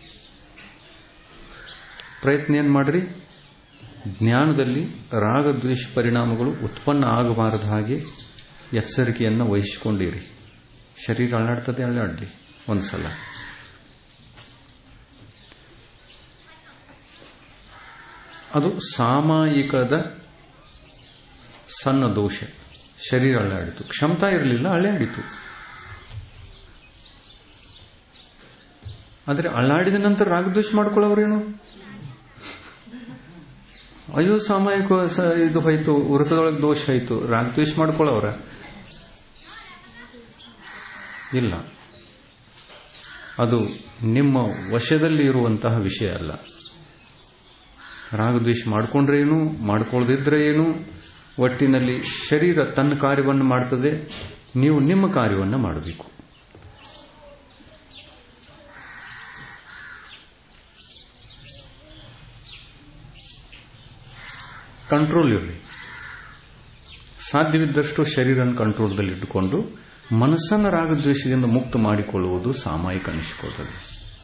ಪ್ರಯತ್ನ ಏನ್ ಮಾಡ್ರಿ ಜ್ಞಾನದಲ್ಲಿ ರಾಗದ್ವೇಷ ಪರಿಣಾಮಗಳು ಉತ್ಪನ್ನ ಆಗಬಾರದ ಹಾಗೆ ಎಚ್ಚರಿಕೆಯನ್ನು ವಹಿಸಿಕೊಂಡಿರಿ ಶರೀರ ಅಳ್ಳಾಡ್ತದೆ ಅಳ್ಳಾಡ್ಲಿ ಒಂದ್ಸಲ ಅದು ಸಾಮಾಯಿಕದ ಸಣ್ಣ ದೋಷ ಶರೀರ ಅಳ್ಳಾಡಿತು ಕ್ಷಮತಾ ಇರಲಿಲ್ಲ ಅಳ್ಳಾಡಿತು ಆದರೆ ಅಳ್ಳಾಡಿದ ನಂತರ ರಾಗದ್ವೇಷ ಮಾಡ್ಕೊಳ್ಳೋರೇನು ಅಯ್ಯೋ ಸಾಮಾಯಿಕ ಇದು ಹೋಯ್ತು ವೃತ್ತದೊಳಗೆ ದೋಷ ಆಯ್ತು ರಾಗದ್ವೇಷ ಮಾಡ್ಕೊಳ್ಳೋರ ಇಲ್ಲ ಅದು ನಿಮ್ಮ ವಶದಲ್ಲಿ ಇರುವಂತಹ ವಿಷಯ ಅಲ್ಲ ರಾಗದ್ವೇಷ ಮಾಡಿಕೊಂಡ್ರೆ ಏನು ಮಾಡ್ಕೊಳ್ಳದಿದ್ರೆ ಏನು ಒಟ್ಟಿನಲ್ಲಿ ಶರೀರ ತನ್ನ ಕಾರ್ಯವನ್ನು ಮಾಡ್ತದೆ ನೀವು ನಿಮ್ಮ ಕಾರ್ಯವನ್ನು ಮಾಡಬೇಕು ಕಂಟ್ರೋಲ್ ಇರಲಿ ಸಾಧ್ಯವಿದ್ದಷ್ಟು ಶರೀರನ ಕಂಟ್ರೋಲ್ದಲ್ಲಿ ಇಟ್ಟುಕೊಂಡು ಮನಸ್ಸನ್ನು ರಾಗದ್ವೇಷದಿಂದ ಮುಕ್ತ ಮಾಡಿಕೊಳ್ಳುವುದು ಸಾಮಾಯಿಕ ಅನಿಸಿಕೊಳ್ಳುತ್ತದೆ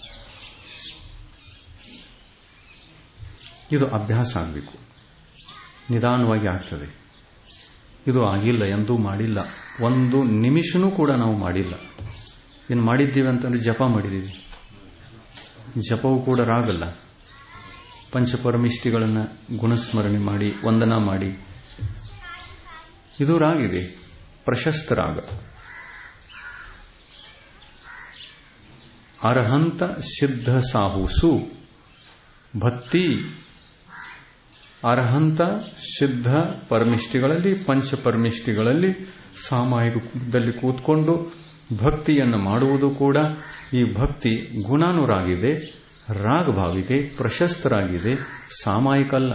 ಇದು ಅಭ್ಯಾಸ ಆಗಬೇಕು ನಿಧಾನವಾಗಿ ಆಗ್ತದೆ ಇದು ಆಗಿಲ್ಲ ಎಂದೂ ಮಾಡಿಲ್ಲ ಒಂದು ನಿಮಿಷನೂ ಕೂಡ ನಾವು ಮಾಡಿಲ್ಲ ಏನು ಮಾಡಿದ್ದೀವಿ ಅಂತಂದ್ರೆ ಜಪ ಮಾಡಿದ್ದೀವಿ ಜಪವು ಕೂಡ ರಾಗಲ್ಲ ಪಂಚಪರಮಿಷ್ಟಿಗಳನ್ನು ಗುಣಸ್ಮರಣೆ ಮಾಡಿ ವಂದನಾ ಮಾಡಿ ಇದು ರಾಗಿದೆ ಪ್ರಶಸ್ತ ರಾಗ ಅರ್ಹಂತ ಸಿದ್ಧ ಸಾಹುಸು ಭಕ್ತಿ ಅರ್ಹಂತ ಸಿದ್ಧ ಪರಮಿಷ್ಟಿಗಳಲ್ಲಿ ಪಂಚಪರಮಿಷ್ಟಿಗಳಲ್ಲಿ ಸಾಮಾಯಿಕದಲ್ಲಿ ಕೂತ್ಕೊಂಡು ಭಕ್ತಿಯನ್ನು ಮಾಡುವುದು ಕೂಡ ಈ ಭಕ್ತಿ ಗುಣಾನುರಾಗಿದೆ ರಾಗಭಾವಿದೆ ಪ್ರಶಸ್ತರಾಗಿದೆ ಸಾಮಾಯಿಕ ಅಲ್ಲ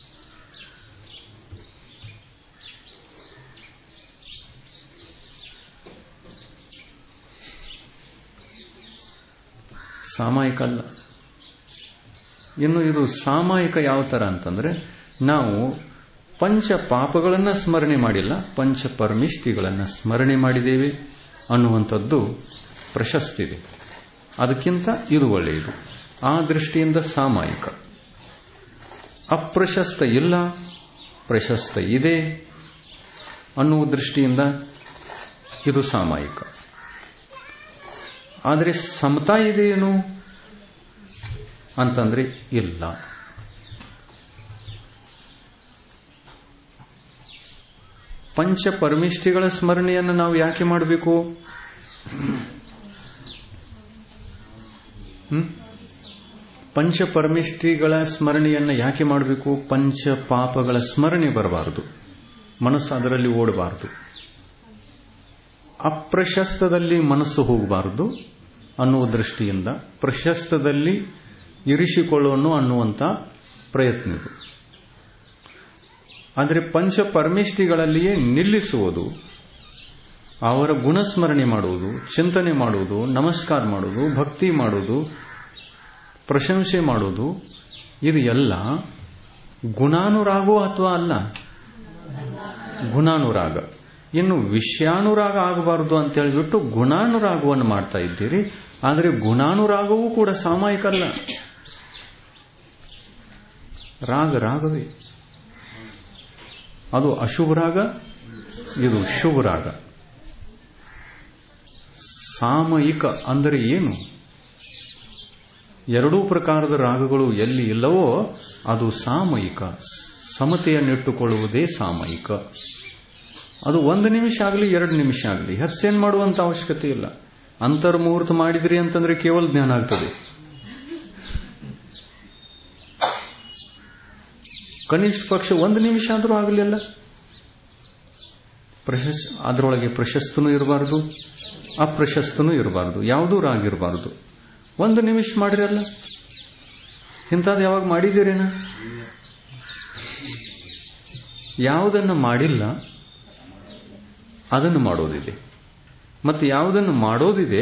ಸಾಮಾಯಿಕ ಅಲ್ಲ ಇನ್ನು ಇದು ಸಾಮಾಯಿಕ ಯಾವ ತರ ಅಂತಂದ್ರೆ ನಾವು ಪಂಚ ಪಾಪಗಳನ್ನು ಸ್ಮರಣೆ ಮಾಡಿಲ್ಲ ಪಂಚ ಪರಮಿಷ್ಟಿಗಳನ್ನು ಸ್ಮರಣೆ ಮಾಡಿದ್ದೇವೆ ಅನ್ನುವಂಥದ್ದು ಪ್ರಶಸ್ತಿದೆ ಅದಕ್ಕಿಂತ ಇದು ಒಳ್ಳೆಯದು ಆ ದೃಷ್ಟಿಯಿಂದ ಸಾಮಾಯಿಕ ಅಪ್ರಶಸ್ತ ಇಲ್ಲ ಪ್ರಶಸ್ತ ಇದೆ ಅನ್ನುವ ದೃಷ್ಟಿಯಿಂದ ಇದು ಸಾಮಾಯಿಕ ಆದರೆ ಸಮತಾ ಇದೆಯೇನು ಅಂತಂದ್ರೆ ಇಲ್ಲ ಪಂಚ ಪರಮಿಷ್ಠಿಗಳ ಸ್ಮರಣೆಯನ್ನು ನಾವು ಯಾಕೆ ಮಾಡಬೇಕು ಪಂಚ ಪರಮಿಷ್ಠಿಗಳ ಸ್ಮರಣೆಯನ್ನು ಯಾಕೆ ಮಾಡಬೇಕು ಪಂಚ ಪಾಪಗಳ ಸ್ಮರಣೆ ಬರಬಾರದು ಮನಸ್ಸು ಅದರಲ್ಲಿ ಓಡಬಾರದು ಅಪ್ರಶಸ್ತದಲ್ಲಿ ಮನಸ್ಸು ಹೋಗಬಾರದು ಅನ್ನುವ ದೃಷ್ಟಿಯಿಂದ ಪ್ರಶಸ್ತದಲ್ಲಿ ಇರಿಸಿಕೊಳ್ಳೋನು ಅನ್ನುವಂಥ ಪ್ರಯತ್ನ ಇದು ಆದರೆ ಪಂಚ ಪರಮಿಷ್ಠಿಗಳಲ್ಲಿಯೇ ನಿಲ್ಲಿಸುವುದು ಅವರ ಗುಣಸ್ಮರಣೆ ಮಾಡುವುದು ಚಿಂತನೆ ಮಾಡುವುದು ನಮಸ್ಕಾರ ಮಾಡುವುದು ಭಕ್ತಿ ಮಾಡುವುದು ಪ್ರಶಂಸೆ ಮಾಡುವುದು ಇದು ಎಲ್ಲ ಗುಣಾನುರಾಗೋ ಅಥವಾ ಅಲ್ಲ ಗುಣಾನುರಾಗ ಇನ್ನು ವಿಷಯಾನುರಾಗ ಆಗಬಾರದು ಅಂತ ಹೇಳಿಬಿಟ್ಟು ಗುಣಾನುರಾಗವನ್ನು ಮಾಡ್ತಾ ಇದ್ದೀರಿ ಆದರೆ ಗುಣಾನುರಾಗವೂ ಕೂಡ ಸಾಮಾಯಿಕ ಅಲ್ಲ ರಾಗ ರಾಗವೇ ಅದು ಅಶುಭ ರಾಗ ಇದು ಶುಭ ರಾಗ ಸಾಮಯಿಕ ಅಂದರೆ ಏನು ಎರಡೂ ಪ್ರಕಾರದ ರಾಗಗಳು ಎಲ್ಲಿ ಇಲ್ಲವೋ ಅದು ಸಾಮಯಿಕ ಸಮತೆಯನ್ನಿಟ್ಟುಕೊಳ್ಳುವುದೇ ಸಾಮಯಿಕ ಅದು ಒಂದು ನಿಮಿಷ ಆಗಲಿ ಎರಡು ನಿಮಿಷ ಆಗಲಿ ಹೆಚ್ಚೇನ್ ಮಾಡುವಂತ ಅವಶ್ಯಕತೆ ಇಲ್ಲ ಅಂತರ್ಮುಹೂರ್ತ ಮಾಡಿದ್ರಿ ಅಂತಂದ್ರೆ ಕೇವಲ ಜ್ಞಾನ ಆಗ್ತದೆ ಕನಿಷ್ಠ ಪಕ್ಷ ಒಂದು ನಿಮಿಷ ಆದರೂ ಆಗಲಿಲ್ಲ ಪ್ರಶಸ್ ಅದರೊಳಗೆ ಪ್ರಶಸ್ತನೂ ಇರಬಾರದು ಅಪ್ರಶಸ್ತನೂ ಇರಬಾರದು ಯಾವುದೂ ರಾಗ ಇರಬಾರದು ಒಂದು ನಿಮಿಷ ಮಾಡಿರಲ್ಲ ಇಂಥದ್ದು ಯಾವಾಗ ಮಾಡಿದ್ದೀರೇನ ಯಾವುದನ್ನು ಮಾಡಿಲ್ಲ ಅದನ್ನು ಮಾಡೋದಿದೆ ಮತ್ತು ಯಾವುದನ್ನು ಮಾಡೋದಿದೆ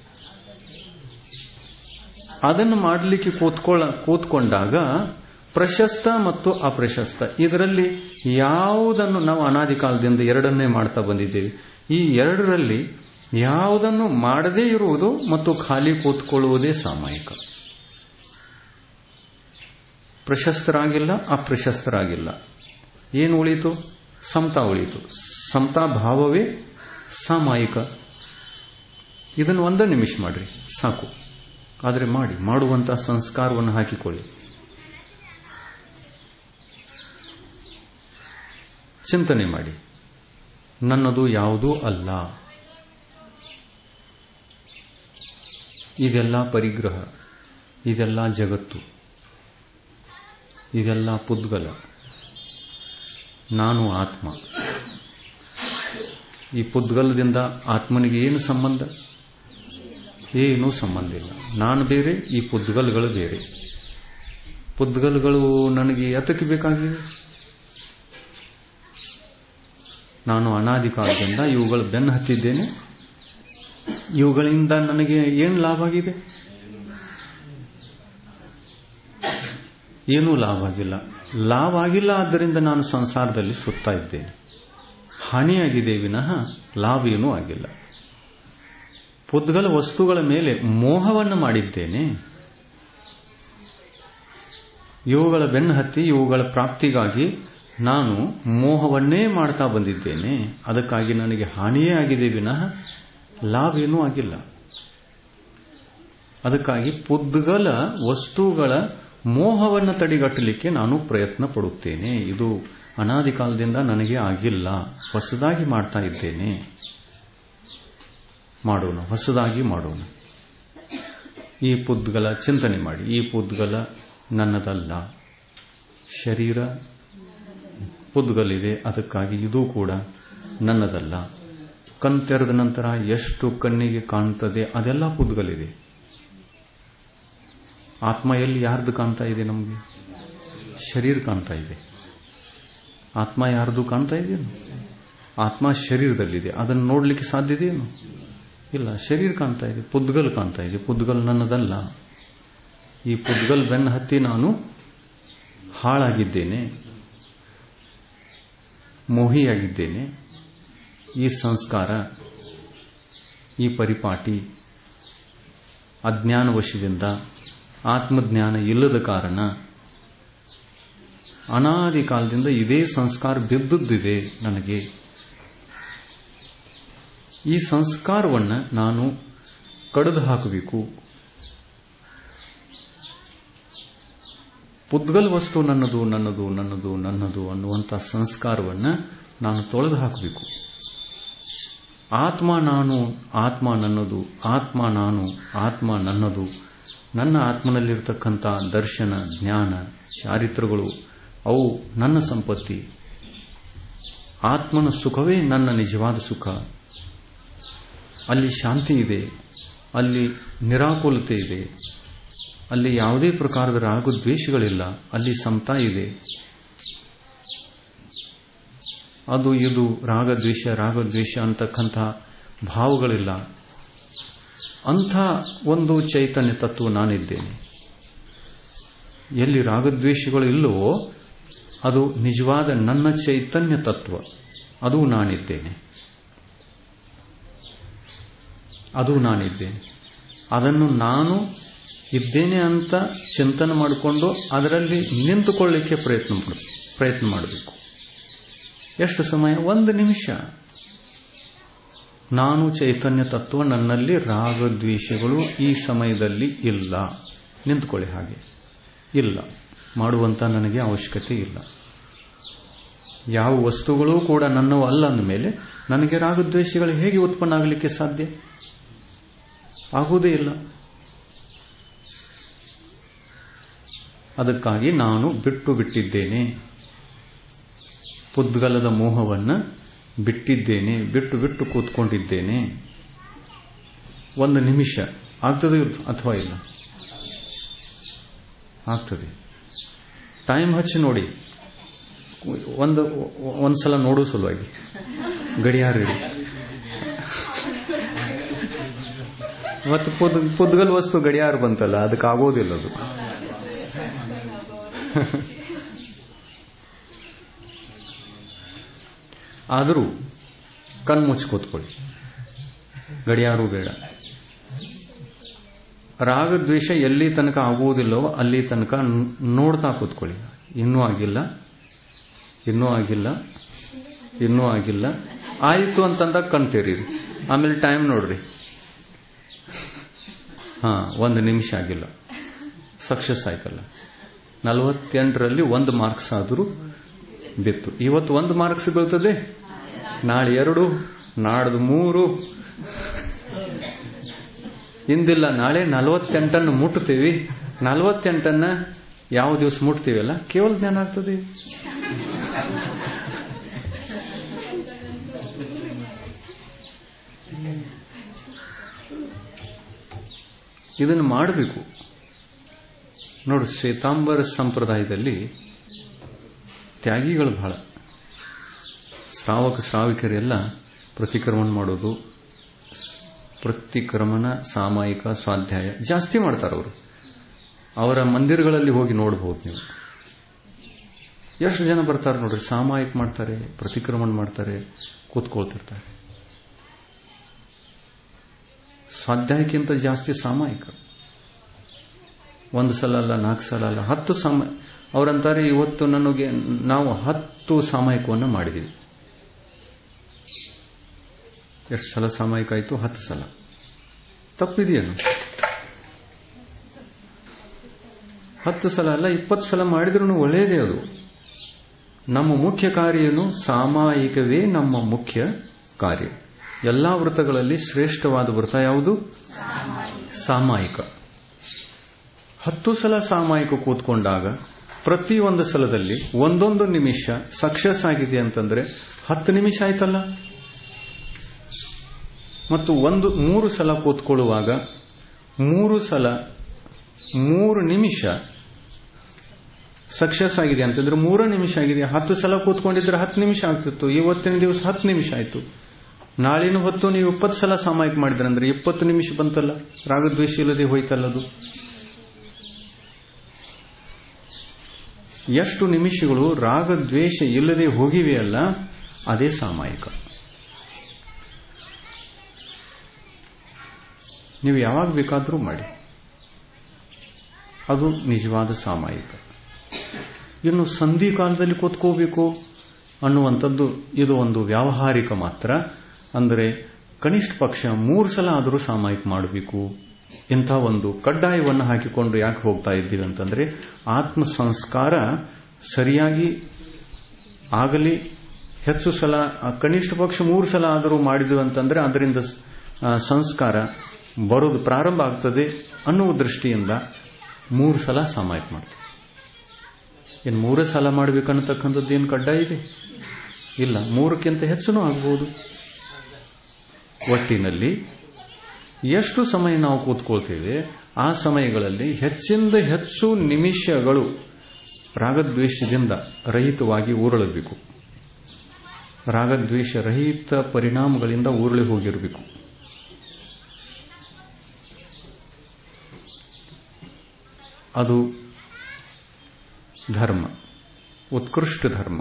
ಅದನ್ನು ಮಾಡಲಿಕ್ಕೆ ಕೂತ್ಕೊಳ್ಳ ಕೂತ್ಕೊಂಡಾಗ ಪ್ರಶಸ್ತ ಮತ್ತು ಅಪ್ರಶಸ್ತ ಇದರಲ್ಲಿ ಯಾವುದನ್ನು ನಾವು ಅನಾದಿ ಕಾಲದಿಂದ ಎರಡನ್ನೇ ಮಾಡ್ತಾ ಬಂದಿದ್ದೇವೆ ಈ ಎರಡರಲ್ಲಿ ಯಾವುದನ್ನು ಮಾಡದೇ ಇರುವುದು ಮತ್ತು ಖಾಲಿ ಕೂತ್ಕೊಳ್ಳುವುದೇ ಸಾಮಾಯಿಕ ಪ್ರಶಸ್ತರಾಗಿಲ್ಲ ಅಪ್ರಶಸ್ತರಾಗಿಲ್ಲ ಏನು ಉಳಿತು ಸಮತಾ ಉಳಿತು ಸಮತಾ ಭಾವವೇ ಸಾಮಾಯಿಕ ಇದನ್ನು ಒಂದೇ ನಿಮಿಷ ಮಾಡ್ರಿ ಸಾಕು ಆದರೆ ಮಾಡಿ ಮಾಡುವಂತಹ ಸಂಸ್ಕಾರವನ್ನು ಹಾಕಿಕೊಳ್ಳಿ ಚಿಂತನೆ ಮಾಡಿ ನನ್ನದು ಯಾವುದೂ ಅಲ್ಲ ಇದೆಲ್ಲ ಪರಿಗ್ರಹ ಇದೆಲ್ಲ ಜಗತ್ತು ಇದೆಲ್ಲ ಪುದ್ಗಲ ನಾನು ಆತ್ಮ ಈ ಪುದ್ಗಲದಿಂದ ಆತ್ಮನಿಗೆ ಏನು ಸಂಬಂಧ ಏನೂ ಸಂಬಂಧ ಇಲ್ಲ ನಾನು ಬೇರೆ ಈ ಪುದ್ಗಲ್ಗಳು ಬೇರೆ ಪುದ್ಗಲ್ಗಳು ನನಗೆ ಎತ್ತಕ್ಕೆ ಬೇಕಾಗಿವೆ ನಾನು ಅನಾದಿ ಕಾಲದಿಂದ ಇವುಗಳು ಬೆನ್ನು ಹತ್ತಿದ್ದೇನೆ ಇವುಗಳಿಂದ ನನಗೆ ಏನು ಲಾಭ ಆಗಿದೆ ಏನೂ ಲಾಭ ಆಗಿಲ್ಲ ಲಾಭ ಆಗಿಲ್ಲ ಆದ್ದರಿಂದ ನಾನು ಸಂಸಾರದಲ್ಲಿ ಸುತ್ತಾ ಇದ್ದೇನೆ ಹಾನಿಯಾಗಿದೆ ವಿನಃ ಲಾಭ ಏನೂ ಆಗಿಲ್ಲ ಪುದ್ಗಲ ವಸ್ತುಗಳ ಮೇಲೆ ಮೋಹವನ್ನು ಮಾಡಿದ್ದೇನೆ ಇವುಗಳ ಬೆನ್ನು ಹತ್ತಿ ಇವುಗಳ ಪ್ರಾಪ್ತಿಗಾಗಿ ನಾನು ಮೋಹವನ್ನೇ ಮಾಡ್ತಾ ಬಂದಿದ್ದೇನೆ ಅದಕ್ಕಾಗಿ ನನಗೆ ಹಾನಿಯೇ ಆಗಿದೆ ವಿನಃ ಲಾಭ ಏನೂ ಆಗಿಲ್ಲ ಅದಕ್ಕಾಗಿ ಪುದ್ಗಲ ವಸ್ತುಗಳ ಮೋಹವನ್ನು ತಡೆಗಟ್ಟಲಿಕ್ಕೆ ನಾನು ಪ್ರಯತ್ನ ಪಡುತ್ತೇನೆ ಇದು ಅನಾದಿ ಕಾಲದಿಂದ ನನಗೆ ಆಗಿಲ್ಲ ಹೊಸದಾಗಿ ಮಾಡ್ತಾ ಇದ್ದೇನೆ ಮಾಡೋಣ ಹೊಸದಾಗಿ ಮಾಡೋಣ ಈ ಪುದ್ಗಲ ಚಿಂತನೆ ಮಾಡಿ ಈ ಪುದ್ಗಲ ನನ್ನದಲ್ಲ ಶರೀರ ಪುದ್ಗಲಿದೆ ಅದಕ್ಕಾಗಿ ಇದು ಕೂಡ ನನ್ನದಲ್ಲ ಕಣ್ ತೆರೆದ ನಂತರ ಎಷ್ಟು ಕಣ್ಣಿಗೆ ಕಾಣ್ತದೆ ಅದೆಲ್ಲ ಪುದ್ಗಲಿದೆ ಆತ್ಮ ಎಲ್ಲಿ ಯಾರ್ದು ಕಾಣ್ತಾ ಇದೆ ನಮಗೆ ಶರೀರ ಕಾಣ್ತಾ ಇದೆ ಆತ್ಮ ಯಾರ್ದು ಕಾಣ್ತಾ ಇದೆಯೇನು ಆತ್ಮ ಶರೀರದಲ್ಲಿದೆ ಅದನ್ನು ನೋಡ್ಲಿಕ್ಕೆ ಸಾಧ್ಯತೆಯೇನು ಇಲ್ಲ ಶರೀರ ಕಾಣ್ತಾ ಇದೆ ಪುದ್ಗಲ್ ಕಾಣ್ತಾ ಇದೆ ಪುದ್ಗಲ್ ನನ್ನದಲ್ಲ ಈ ಪುದ್ಗಲ್ ಬೆನ್ನ ಹತ್ತಿ ನಾನು ಹಾಳಾಗಿದ್ದೇನೆ ಮೋಹಿಯಾಗಿದ್ದೇನೆ ಈ ಸಂಸ್ಕಾರ ಈ ಪರಿಪಾಟಿ ಅಜ್ಞಾನವಶದಿಂದ ಆತ್ಮಜ್ಞಾನ ಇಲ್ಲದ ಕಾರಣ ಅನಾದಿ ಕಾಲದಿಂದ ಇದೇ ಸಂಸ್ಕಾರ ಬಿದ್ದದ್ದಿದೆ ನನಗೆ ಈ ಸಂಸ್ಕಾರವನ್ನು ನಾನು ಕಡಿದು ಹಾಕಬೇಕು ಪುದ್ಗಲ್ ವಸ್ತು ನನ್ನದು ನನ್ನದು ನನ್ನದು ನನ್ನದು ಅನ್ನುವಂಥ ಸಂಸ್ಕಾರವನ್ನು ನಾನು ತೊಳೆದು ಹಾಕಬೇಕು ಆತ್ಮ ನಾನು ಆತ್ಮ ನನ್ನದು ಆತ್ಮ ನಾನು ಆತ್ಮ ನನ್ನದು ನನ್ನ ಆತ್ಮನಲ್ಲಿರ್ತಕ್ಕಂಥ ದರ್ಶನ ಜ್ಞಾನ ಚಾರಿತ್ರಗಳು ಅವು ನನ್ನ ಸಂಪತ್ತಿ ಆತ್ಮನ ಸುಖವೇ ನನ್ನ ನಿಜವಾದ ಸುಖ ಅಲ್ಲಿ ಶಾಂತಿ ಇದೆ ಅಲ್ಲಿ ನಿರಾಕುಲತೆ ಇದೆ ಅಲ್ಲಿ ಯಾವುದೇ ಪ್ರಕಾರದ ರಾಗದ್ವೇಷಗಳಿಲ್ಲ ಅಲ್ಲಿ ಸಮತಾ ಇದೆ ಅದು ಇದು ರಾಗದ್ವೇಷ ರಾಗದ್ವೇಷ ಅಂತಕ್ಕಂಥ ಭಾವಗಳಿಲ್ಲ ಅಂಥ ಒಂದು ಚೈತನ್ಯ ತತ್ವ ನಾನಿದ್ದೇನೆ ಎಲ್ಲಿ ರಾಗದ್ವೇಷಗಳು ಇಲ್ಲವೋ ಅದು ನಿಜವಾದ ನನ್ನ ಚೈತನ್ಯ ತತ್ವ ಅದು ನಾನಿದ್ದೇನೆ ಅದು ನಾನಿದ್ದೇನೆ ಅದನ್ನು ನಾನು ಇದ್ದೇನೆ ಅಂತ ಚಿಂತನೆ ಮಾಡಿಕೊಂಡು ಅದರಲ್ಲಿ ನಿಂತುಕೊಳ್ಳಿಕ್ಕೆ ಪ್ರಯತ್ನ ಪ್ರಯತ್ನ ಮಾಡಬೇಕು ಎಷ್ಟು ಸಮಯ ಒಂದು ನಿಮಿಷ ನಾನು ಚೈತನ್ಯ ತತ್ವ ನನ್ನಲ್ಲಿ ರಾಗದ್ವೇಷಗಳು ಈ ಸಮಯದಲ್ಲಿ ಇಲ್ಲ ನಿಂತುಕೊಳ್ಳಿ ಹಾಗೆ ಇಲ್ಲ ಮಾಡುವಂತ ನನಗೆ ಅವಶ್ಯಕತೆ ಇಲ್ಲ ಯಾವ ವಸ್ತುಗಳೂ ಕೂಡ ನನ್ನವು ಅಲ್ಲ ಅಂದಮೇಲೆ ನನಗೆ ರಾಗದ್ವೇಷಗಳು ಹೇಗೆ ಉತ್ಪನ್ನ ಆಗಲಿಕ್ಕೆ ಸಾಧ್ಯ ಆಗುವುದೇ ಇಲ್ಲ ಅದಕ್ಕಾಗಿ ನಾನು ಬಿಟ್ಟು ಬಿಟ್ಟಿದ್ದೇನೆ ಪುದ್ಗಲದ ಮೋಹವನ್ನು ಬಿಟ್ಟಿದ್ದೇನೆ ಬಿಟ್ಟು ಬಿಟ್ಟು ಕೂತ್ಕೊಂಡಿದ್ದೇನೆ ಒಂದು ನಿಮಿಷ ಆಗ್ತದೆ ಅಥವಾ ಇಲ್ಲ ಆಗ್ತದೆ ಟೈಮ್ ಹಚ್ಚಿ ನೋಡಿ ಒಂದು ಒಂದ್ಸಲ ನೋಡೋ ಸಲುವಾಗಿ ಗಡಿಯಾರ ಇಡಿ ಮತ್ತು ಪುದ್ ಪುದ್ಗಲ್ ವಸ್ತು ಗಡಿಯಾರ ಬಂತಲ್ಲ ಅದಕ್ಕೆ ಆಗೋದಿಲ್ಲ ಅದು ಆದರೂ ಕಣ್ಮುಚ್ಚಿ ಕೂತ್ಕೊಳ್ಳಿ ಗಡಿಯಾರು ಬೇಡ ರಾಗದ್ವೇಷ ಎಲ್ಲಿ ತನಕ ಆಗುವುದಿಲ್ಲವೋ ಅಲ್ಲಿ ತನಕ ನೋಡ್ತಾ ಕೂತ್ಕೊಳ್ಳಿ ಇನ್ನೂ ಆಗಿಲ್ಲ ಇನ್ನೂ ಆಗಿಲ್ಲ ಇನ್ನೂ ಆಗಿಲ್ಲ ಆಯಿತು ಅಂತಂದಾಗ ಕಣ್ತೀರಿ ಆಮೇಲೆ ಟೈಮ್ ನೋಡ್ರಿ ಹಾ ಒಂದು ನಿಮಿಷ ಆಗಿಲ್ಲ ಸಕ್ಸಸ್ ಆಯ್ತಲ್ಲ ನಲವತ್ತೆಂಟರಲ್ಲಿ ಒಂದು ಮಾರ್ಕ್ಸ್ ಆದರೂ ಬಿತ್ತು ಇವತ್ತು ಒಂದು ಮಾರ್ಕ್ಸ್ ಬೀಳ್ತದೆ ನಾಳೆ ಎರಡು ನಾಡ್ದು ಮೂರು ಇಂದಿಲ್ಲ ನಾಳೆ ನಲವತ್ತೆಂಟನ್ನು ಮುಟ್ತೀವಿ ನಲವತ್ತೆಂಟನ್ನ ಯಾವ ದಿವಸ ಮುಟ್ತೀವಲ್ಲ ಕೇವಲ ಜ್ಞಾನ ಆಗ್ತದೆ ಇದನ್ನು ಮಾಡಬೇಕು ನೋಡು ಶ್ವೇತಾಂಬರ ಸಂಪ್ರದಾಯದಲ್ಲಿ ತ್ಯಾಗಿಗಳು ಬಹಳ ಶ್ರಾವಕ ಶ್ರಾವಿಕರೆಲ್ಲ ಪ್ರತಿಕ್ರಮಣ ಮಾಡೋದು ಪ್ರತಿಕ್ರಮಣ ಸಾಮಾಯಿಕ ಸ್ವಾಧ್ಯಾಯ ಜಾಸ್ತಿ ಮಾಡ್ತಾರೆ ಅವರು ಅವರ ಮಂದಿರಗಳಲ್ಲಿ ಹೋಗಿ ನೋಡಬಹುದು ನೀವು ಎಷ್ಟು ಜನ ಬರ್ತಾರೆ ನೋಡ್ರಿ ಸಾಮಾಯಿಕ ಮಾಡ್ತಾರೆ ಪ್ರತಿಕ್ರಮಣ ಮಾಡ್ತಾರೆ ಕೂತ್ಕೊಳ್ತಿರ್ತಾರೆ ಸ್ವಾಧ್ಯಾಯಕ್ಕಿಂತ ಜಾಸ್ತಿ ಸಾಮಾಯಿಕ ಒಂದು ಸಲ ಅಲ್ಲ ನಾಲ್ಕು ಸಲ ಅಲ್ಲ ಹತ್ತು ಸಾಮ ಅವರಂತಾರೆ ಇವತ್ತು ನನಗೆ ನಾವು ಹತ್ತು ಸಾಮಾಯಿಕವನ್ನು ಮಾಡಿದ್ದೀವಿ ಎಷ್ಟು ಸಲ ಸಾಮಾಯಿಕ ಆಯಿತು ಹತ್ತು ಸಲ ತಪ್ಪಿದೆಯೇನು ಹತ್ತು ಸಲ ಅಲ್ಲ ಇಪ್ಪತ್ತು ಸಲ ಮಾಡಿದ್ರೂ ಒಳ್ಳೆಯದೇ ಅದು ನಮ್ಮ ಮುಖ್ಯ ಕಾರ್ಯ ಏನು ಸಾಮಾಯಿಕವೇ ನಮ್ಮ ಮುಖ್ಯ ಕಾರ್ಯ ಎಲ್ಲಾ ವೃತ್ತಗಳಲ್ಲಿ ಶ್ರೇಷ್ಠವಾದ ವೃತ್ತ ಯಾವುದು ಸಾಮಾಯಿಕ ಹತ್ತು ಸಲ ಸಾಮಾಯಿಕ ಕೂತ್ಕೊಂಡಾಗ ಪ್ರತಿ ಒಂದು ಸಲದಲ್ಲಿ ಒಂದೊಂದು ನಿಮಿಷ ಸಕ್ಸಸ್ ಆಗಿದೆ ಅಂತಂದ್ರೆ ಹತ್ತು ನಿಮಿಷ ಆಯ್ತಲ್ಲ ಮತ್ತು ಒಂದು ಮೂರು ಸಲ ಕೂತ್ಕೊಳ್ಳುವಾಗ ಮೂರು ಸಲ ಮೂರು ನಿಮಿಷ ಸಕ್ಸಸ್ ಆಗಿದೆ ಅಂತಂದ್ರೆ ಮೂರು ನಿಮಿಷ ಆಗಿದೆ ಹತ್ತು ಸಲ ಕೂತ್ಕೊಂಡಿದ್ರೆ ಹತ್ತು ನಿಮಿಷ ಆಗ್ತಿತ್ತು ಇವತ್ತಿನ ದಿವಸ ಹತ್ತು ನಿಮಿಷ ಆಯ್ತು ನಾಳಿನ ಹೊತ್ತು ನೀವು ಇಪ್ಪತ್ತು ಸಲ ಸಾಮಾಯಿಕ ಮಾಡಿದ್ರೆ ಅಂದ್ರೆ ಇಪ್ಪತ್ತು ನಿಮಿಷ ಬಂತಲ್ಲ ರಾಗದ್ವೇಷ ಇಲ್ಲದೆ ಹೋಯ್ತಲ್ಲ ಅದು ಎಷ್ಟು ನಿಮಿಷಗಳು ರಾಗದ್ವೇಷ ಇಲ್ಲದೆ ಹೋಗಿವೆಯಲ್ಲ ಅದೇ ಸಾಮಾಯಿಕ ನೀವು ಯಾವಾಗ ಬೇಕಾದರೂ ಮಾಡಿ ಅದು ನಿಜವಾದ ಸಾಮಾಯಿಕ ಇನ್ನು ಸಂಧಿ ಕಾಲದಲ್ಲಿ ಕೂತ್ಕೋಬೇಕು ಅನ್ನುವಂಥದ್ದು ಇದು ಒಂದು ವ್ಯಾವಹಾರಿಕ ಮಾತ್ರ ಅಂದರೆ ಕನಿಷ್ಠ ಪಕ್ಷ ಮೂರು ಸಲ ಆದರೂ ಸಾಮಾಯಿಕ ಮಾಡಬೇಕು ಇಂಥ ಒಂದು ಕಡ್ಡಾಯವನ್ನು ಹಾಕಿಕೊಂಡು ಯಾಕೆ ಹೋಗ್ತಾ ಇದ್ದೀವಿ ಅಂತಂದ್ರೆ ಆತ್ಮ ಸಂಸ್ಕಾರ ಸರಿಯಾಗಿ ಆಗಲಿ ಹೆಚ್ಚು ಸಲ ಕನಿಷ್ಠ ಪಕ್ಷ ಮೂರು ಸಲ ಆದರೂ ಮಾಡಿದ್ವಿ ಅಂತಂದ್ರೆ ಅದರಿಂದ ಸಂಸ್ಕಾರ ಬರೋದು ಪ್ರಾರಂಭ ಆಗ್ತದೆ ಅನ್ನುವ ದೃಷ್ಟಿಯಿಂದ ಮೂರು ಸಲ ಸಾಮಾಯಿಕ ಮಾಡ್ತೀವಿ ಇನ್ನು ಮೂರೇ ಸಲ ಮಾಡಬೇಕನ್ನತಕ್ಕಂಥದ್ದು ಏನು ಕಡ್ಡಾಯ ಇದೆ ಇಲ್ಲ ಮೂರಕ್ಕಿಂತ ಹೆಚ್ಚು ಆಗ್ಬೋದು ಒಟ್ಟಿನಲ್ಲಿ ಎಷ್ಟು ಸಮಯ ನಾವು ಕೂತ್ಕೊಳ್ತೇವೆ ಆ ಸಮಯಗಳಲ್ಲಿ ಹೆಚ್ಚಿಂದ ಹೆಚ್ಚು ನಿಮಿಷಗಳು ರಾಗದ್ವೇಷದಿಂದ ರಹಿತವಾಗಿ ಊರಳಬೇಕು ರಾಗದ್ವೇಷ ರಹಿತ ಪರಿಣಾಮಗಳಿಂದ ಊರಳಿ ಹೋಗಿರಬೇಕು ಅದು ಧರ್ಮ ಉತ್ಕೃಷ್ಟ ಧರ್ಮ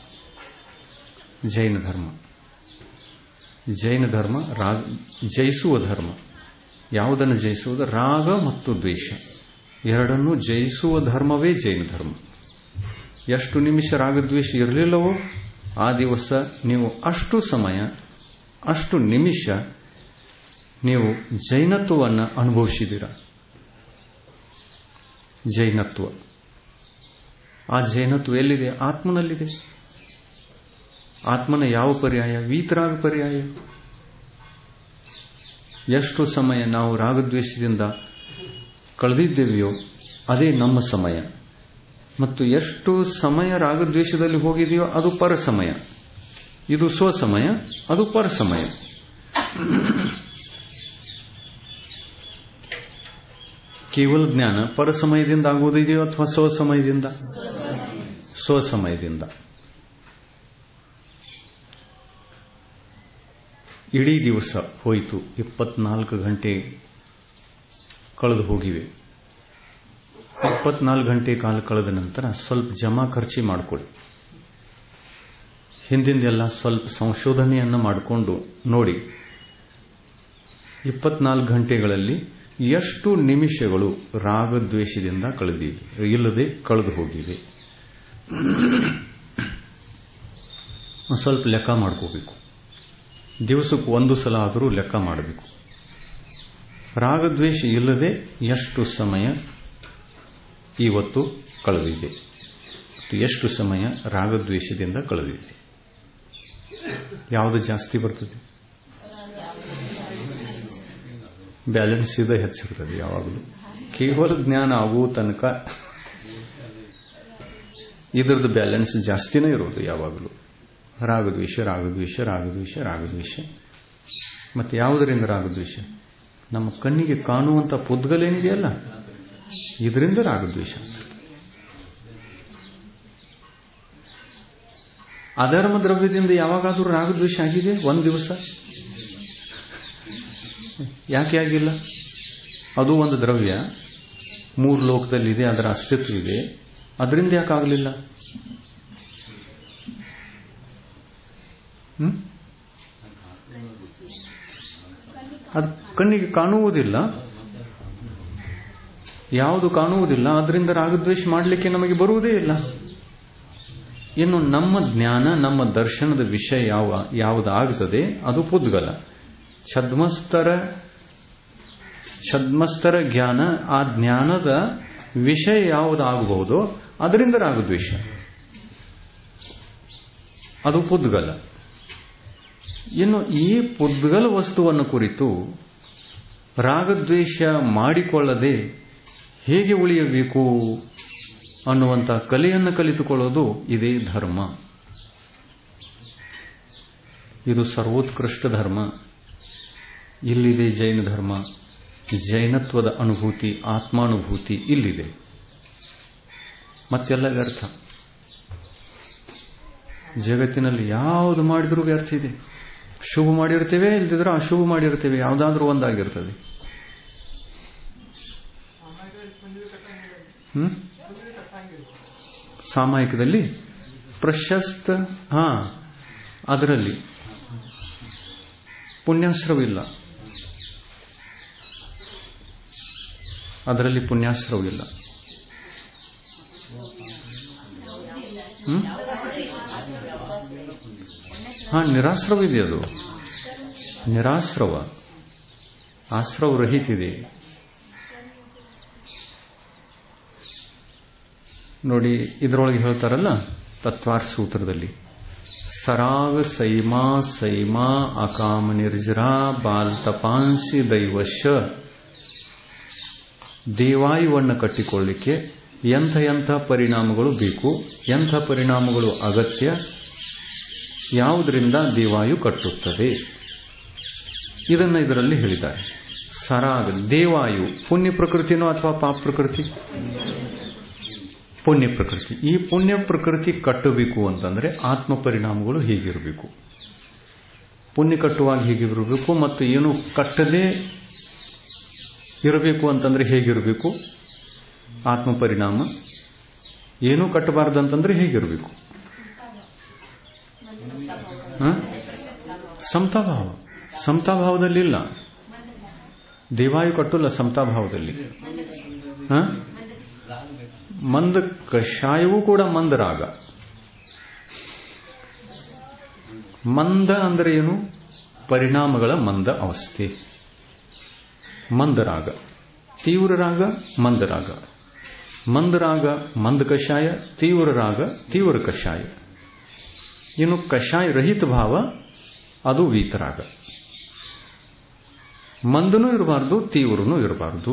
ಜೈನ ಧರ್ಮ ಜೈನ ಧರ್ಮ ರಾಗ ಜಯಿಸುವ ಧರ್ಮ ಯಾವುದನ್ನು ಜಯಿಸುವುದು ರಾಗ ಮತ್ತು ದ್ವೇಷ ಎರಡನ್ನೂ ಜಯಿಸುವ ಧರ್ಮವೇ ಜೈನ ಧರ್ಮ ಎಷ್ಟು ನಿಮಿಷ ರಾಗದ್ವೇಷ ಇರಲಿಲ್ಲವೋ ಆ ದಿವಸ ನೀವು ಅಷ್ಟು ಸಮಯ ಅಷ್ಟು ನಿಮಿಷ ನೀವು ಜೈನತ್ವವನ್ನು ಅನುಭವಿಸಿದ್ದೀರ ಜೈನತ್ವ ಆ ಜೈನತ್ವ ಎಲ್ಲಿದೆ ಆತ್ಮನಲ್ಲಿದೆ ಆತ್ಮನ ಯಾವ ಪರ್ಯಾಯ ವೀತರಾಗ ಪರ್ಯಾಯ ಎಷ್ಟು ಸಮಯ ನಾವು ರಾಗದ್ವೇಷದಿಂದ ಕಳೆದಿದ್ದೇವೆಯೋ ಅದೇ ನಮ್ಮ ಸಮಯ ಮತ್ತು ಎಷ್ಟು ಸಮಯ ರಾಗದ್ವೇಷದಲ್ಲಿ ಹೋಗಿದೆಯೋ ಅದು ಪರ ಸಮಯ ಇದು ಸ್ವ ಸಮಯ ಅದು ಪರ ಸಮಯ ಕೇವಲ ಜ್ಞಾನ ಪರ ಸಮಯದಿಂದ ಆಗುವುದಿದೆಯೋ ಅಥವಾ ಸ್ವ ಸಮಯದಿಂದ ಸ್ವ ಸಮಯದಿಂದ ಇಡೀ ದಿವಸ ಹೋಯಿತು ಇಪ್ಪತ್ನಾಲ್ಕು ಗಂಟೆ ಕಳೆದು ಹೋಗಿವೆ ಇಪ್ಪತ್ನಾಲ್ಕು ಗಂಟೆ ಕಾಲ ಕಳೆದ ನಂತರ ಸ್ವಲ್ಪ ಜಮಾ ಖರ್ಚಿ ಮಾಡಿಕೊಳ್ಳಿ ಹಿಂದಿಂದೆಲ್ಲ ಸ್ವಲ್ಪ ಸಂಶೋಧನೆಯನ್ನು ಮಾಡಿಕೊಂಡು ನೋಡಿ ಇಪ್ಪತ್ನಾಲ್ಕು ಗಂಟೆಗಳಲ್ಲಿ ಎಷ್ಟು ನಿಮಿಷಗಳು ರಾಗದ್ವೇಷದಿಂದ ಕಳೆದಿವೆ ಇಲ್ಲದೆ ಕಳೆದು ಹೋಗಿವೆ ಸ್ವಲ್ಪ ಲೆಕ್ಕ ಮಾಡ್ಕೋಬೇಕು ದಿವಸಕ್ಕೆ ಒಂದು ಸಲ ಆದರೂ ಲೆಕ್ಕ ಮಾಡಬೇಕು ರಾಗದ್ವೇಷ ಇಲ್ಲದೆ ಎಷ್ಟು ಸಮಯ ಇವತ್ತು ಕಳೆದಿದೆ ಎಷ್ಟು ಸಮಯ ರಾಗದ್ವೇಷದಿಂದ ಕಳೆದಿದೆ ಯಾವುದು ಜಾಸ್ತಿ ಬರ್ತದೆ ಬ್ಯಾಲೆನ್ಸ್ ಇದೆ ಹೆಚ್ಚಿರ್ತದೆ ಯಾವಾಗಲೂ ಕೇವಲ ಜ್ಞಾನ ಆಗುವ ತನಕ ಇದರದ್ದು ಬ್ಯಾಲೆನ್ಸ್ ಜಾಸ್ತಿನೇ ಇರೋದು ಯಾವಾಗಲೂ ರಾಗದ್ವೇಷ ರಾಗದ್ವೇಷ ರಾಗದ್ವೇಷ ರಾಗದ್ವೇಷ ಮತ್ತೆ ಯಾವುದರಿಂದ ರಾಗದ್ವೇಷ ನಮ್ಮ ಕಣ್ಣಿಗೆ ಕಾಣುವಂತ ಪುದ್ಗಲೇನಿದೆಯಲ್ಲ ಇದರಿಂದ ರಾಗದ್ವೇಷ ಅಧರ್ಮ ದ್ರವ್ಯದಿಂದ ಯಾವಾಗಾದರೂ ರಾಗದ್ವೇಷ ಆಗಿದೆ ಒಂದು ದಿವಸ ಯಾಕೆ ಆಗಿಲ್ಲ ಅದು ಒಂದು ದ್ರವ್ಯ ಮೂರು ಲೋಕದಲ್ಲಿದೆ ಅದರ ಅಸ್ತಿತ್ವ ಇದೆ ಅದರಿಂದ ಯಾಕಾಗಲಿಲ್ಲ ಹ್ಮ್ ಅದು ಕಣ್ಣಿಗೆ ಕಾಣುವುದಿಲ್ಲ ಯಾವುದು ಕಾಣುವುದಿಲ್ಲ ಅದರಿಂದ ರಾಗದ್ವೇಷ ಮಾಡಲಿಕ್ಕೆ ನಮಗೆ ಬರುವುದೇ ಇಲ್ಲ ಇನ್ನು ನಮ್ಮ ಜ್ಞಾನ ನಮ್ಮ ದರ್ಶನದ ವಿಷಯ ಯಾವ ಯಾವುದಾಗುತ್ತದೆ ಅದು ಪುದ್ಗಲ ಛದ್ಮಸ್ತರ ಛದ್ಮಸ್ತರ ಜ್ಞಾನ ಆ ಜ್ಞಾನದ ವಿಷಯ ಯಾವುದಾಗಬಹುದೋ ಅದರಿಂದ ರಾಗದ್ವೇಷ ಅದು ಪುದ್ಗಲ ಇನ್ನು ಈ ಪುದ್ಗಲ ವಸ್ತುವನ್ನು ಕುರಿತು ರಾಗದ್ವೇಷ ಮಾಡಿಕೊಳ್ಳದೆ ಹೇಗೆ ಉಳಿಯಬೇಕು ಅನ್ನುವಂಥ ಕಲೆಯನ್ನು ಕಲಿತುಕೊಳ್ಳೋದು ಇದೇ ಧರ್ಮ ಇದು ಸರ್ವೋತ್ಕೃಷ್ಟ ಧರ್ಮ ಇಲ್ಲಿದೆ ಜೈನ ಧರ್ಮ ಜೈನತ್ವದ ಅನುಭೂತಿ ಆತ್ಮಾನುಭೂತಿ ಇಲ್ಲಿದೆ ಮತ್ತೆಲ್ಲ ವ್ಯರ್ಥ ಜಗತ್ತಿನಲ್ಲಿ ಯಾವುದು ಮಾಡಿದ್ರೂ ವ್ಯರ್ಥ ಇದೆ ಶುಭ ಮಾಡಿರ್ತೇವೆ ಇಲ್ದಿದ್ರೆ ಅಶುಭ ಮಾಡಿರ್ತೇವೆ ಯಾವುದಾದ್ರೂ ಒಂದಾಗಿರ್ತದೆ ಹ್ಮ್ ಸಾಮಾಯಿಕದಲ್ಲಿ ಪ್ರಶಸ್ತ ಹಾ ಅದರಲ್ಲಿ ಪುಣ್ಯಾಶ್ರವಿಲ್ಲ ಅದರಲ್ಲಿ ಪುಣ್ಯಾಶ್ರವಿಲ್ಲ ಹ್ಮ್ ಹಾ ನಿರಾಶ್ರವಿದೆ ಅದು ನಿರಾಶ್ರವ ಆಶ್ರವ ರಹಿತಿದೆ ನೋಡಿ ಇದರೊಳಗೆ ಹೇಳ್ತಾರಲ್ಲ ತತ್ವಾರ್ ಸೂತ್ರದಲ್ಲಿ ಸರಾಗ ಸೈಮಾ ಸೈಮಾ ಅಕಾಮ ನಿರ್ಜರಾ ಬಾಲ್ ತಪಾಂಸಿ ದೈವಶ ದೇವಾಯುವನ್ನು ಕಟ್ಟಿಕೊಳ್ಳಿಕ್ಕೆ ಎಂಥ ಎಂಥ ಪರಿಣಾಮಗಳು ಬೇಕು ಎಂಥ ಪರಿಣಾಮಗಳು ಅಗತ್ಯ ಯಾವುದರಿಂದ ದೇವಾಯು ಕಟ್ಟುತ್ತದೆ ಇದನ್ನ ಇದರಲ್ಲಿ ಹೇಳಿದ್ದಾರೆ ಸರಾಗ ದೇವಾಯು ಪುಣ್ಯ ಪ್ರಕೃತಿನೋ ಅಥವಾ ಪಾಪ ಪ್ರಕೃತಿ ಪುಣ್ಯ ಪ್ರಕೃತಿ ಈ ಪುಣ್ಯ ಪ್ರಕೃತಿ ಕಟ್ಟಬೇಕು ಅಂತಂದ್ರೆ ಆತ್ಮ ಪರಿಣಾಮಗಳು ಹೀಗಿರಬೇಕು ಪುಣ್ಯ ಕಟ್ಟುವಾಗ ಹೀಗಿರಬೇಕು ಮತ್ತು ಏನು ಕಟ್ಟದೇ ಇರಬೇಕು ಅಂತಂದ್ರೆ ಹೇಗಿರಬೇಕು ಆತ್ಮ ಪರಿಣಾಮ ಏನೂ ಕಟ್ಟಬಾರದಂತಂದ್ರೆ ಹೇಗಿರಬೇಕು ಸಮತಾಭಾವ ಸಮತಾಭಾವದಲ್ಲಿಲ್ಲ ದೇವಾಯು ಕಟ್ಟಲ್ಲ ಸಮತಾಭಾವದಲ್ಲಿ ಮಂದ ಕಷಾಯವೂ ಕೂಡ ಮಂದರಾಗ ಮಂದ ಅಂದ್ರೆ ಏನು ಪರಿಣಾಮಗಳ ಮಂದ ಅವಸ್ಥೆ ಮಂದರಾಗ ತೀವ್ರ ರಾಗ ಮಂದರಾಗ ಮಂದರಾಗ ಮಂದ ಕಷಾಯ ತೀವ್ರ ರಾಗ ತೀವ್ರ ಕಷಾಯ ಇನ್ನು ಕಷಾಯ ರಹಿತ ಭಾವ ಅದು ವೀತರಾಗ ಮಂದನೂ ಇರಬಾರ್ದು ತೀವ್ರನೂ ಇರಬಾರ್ದು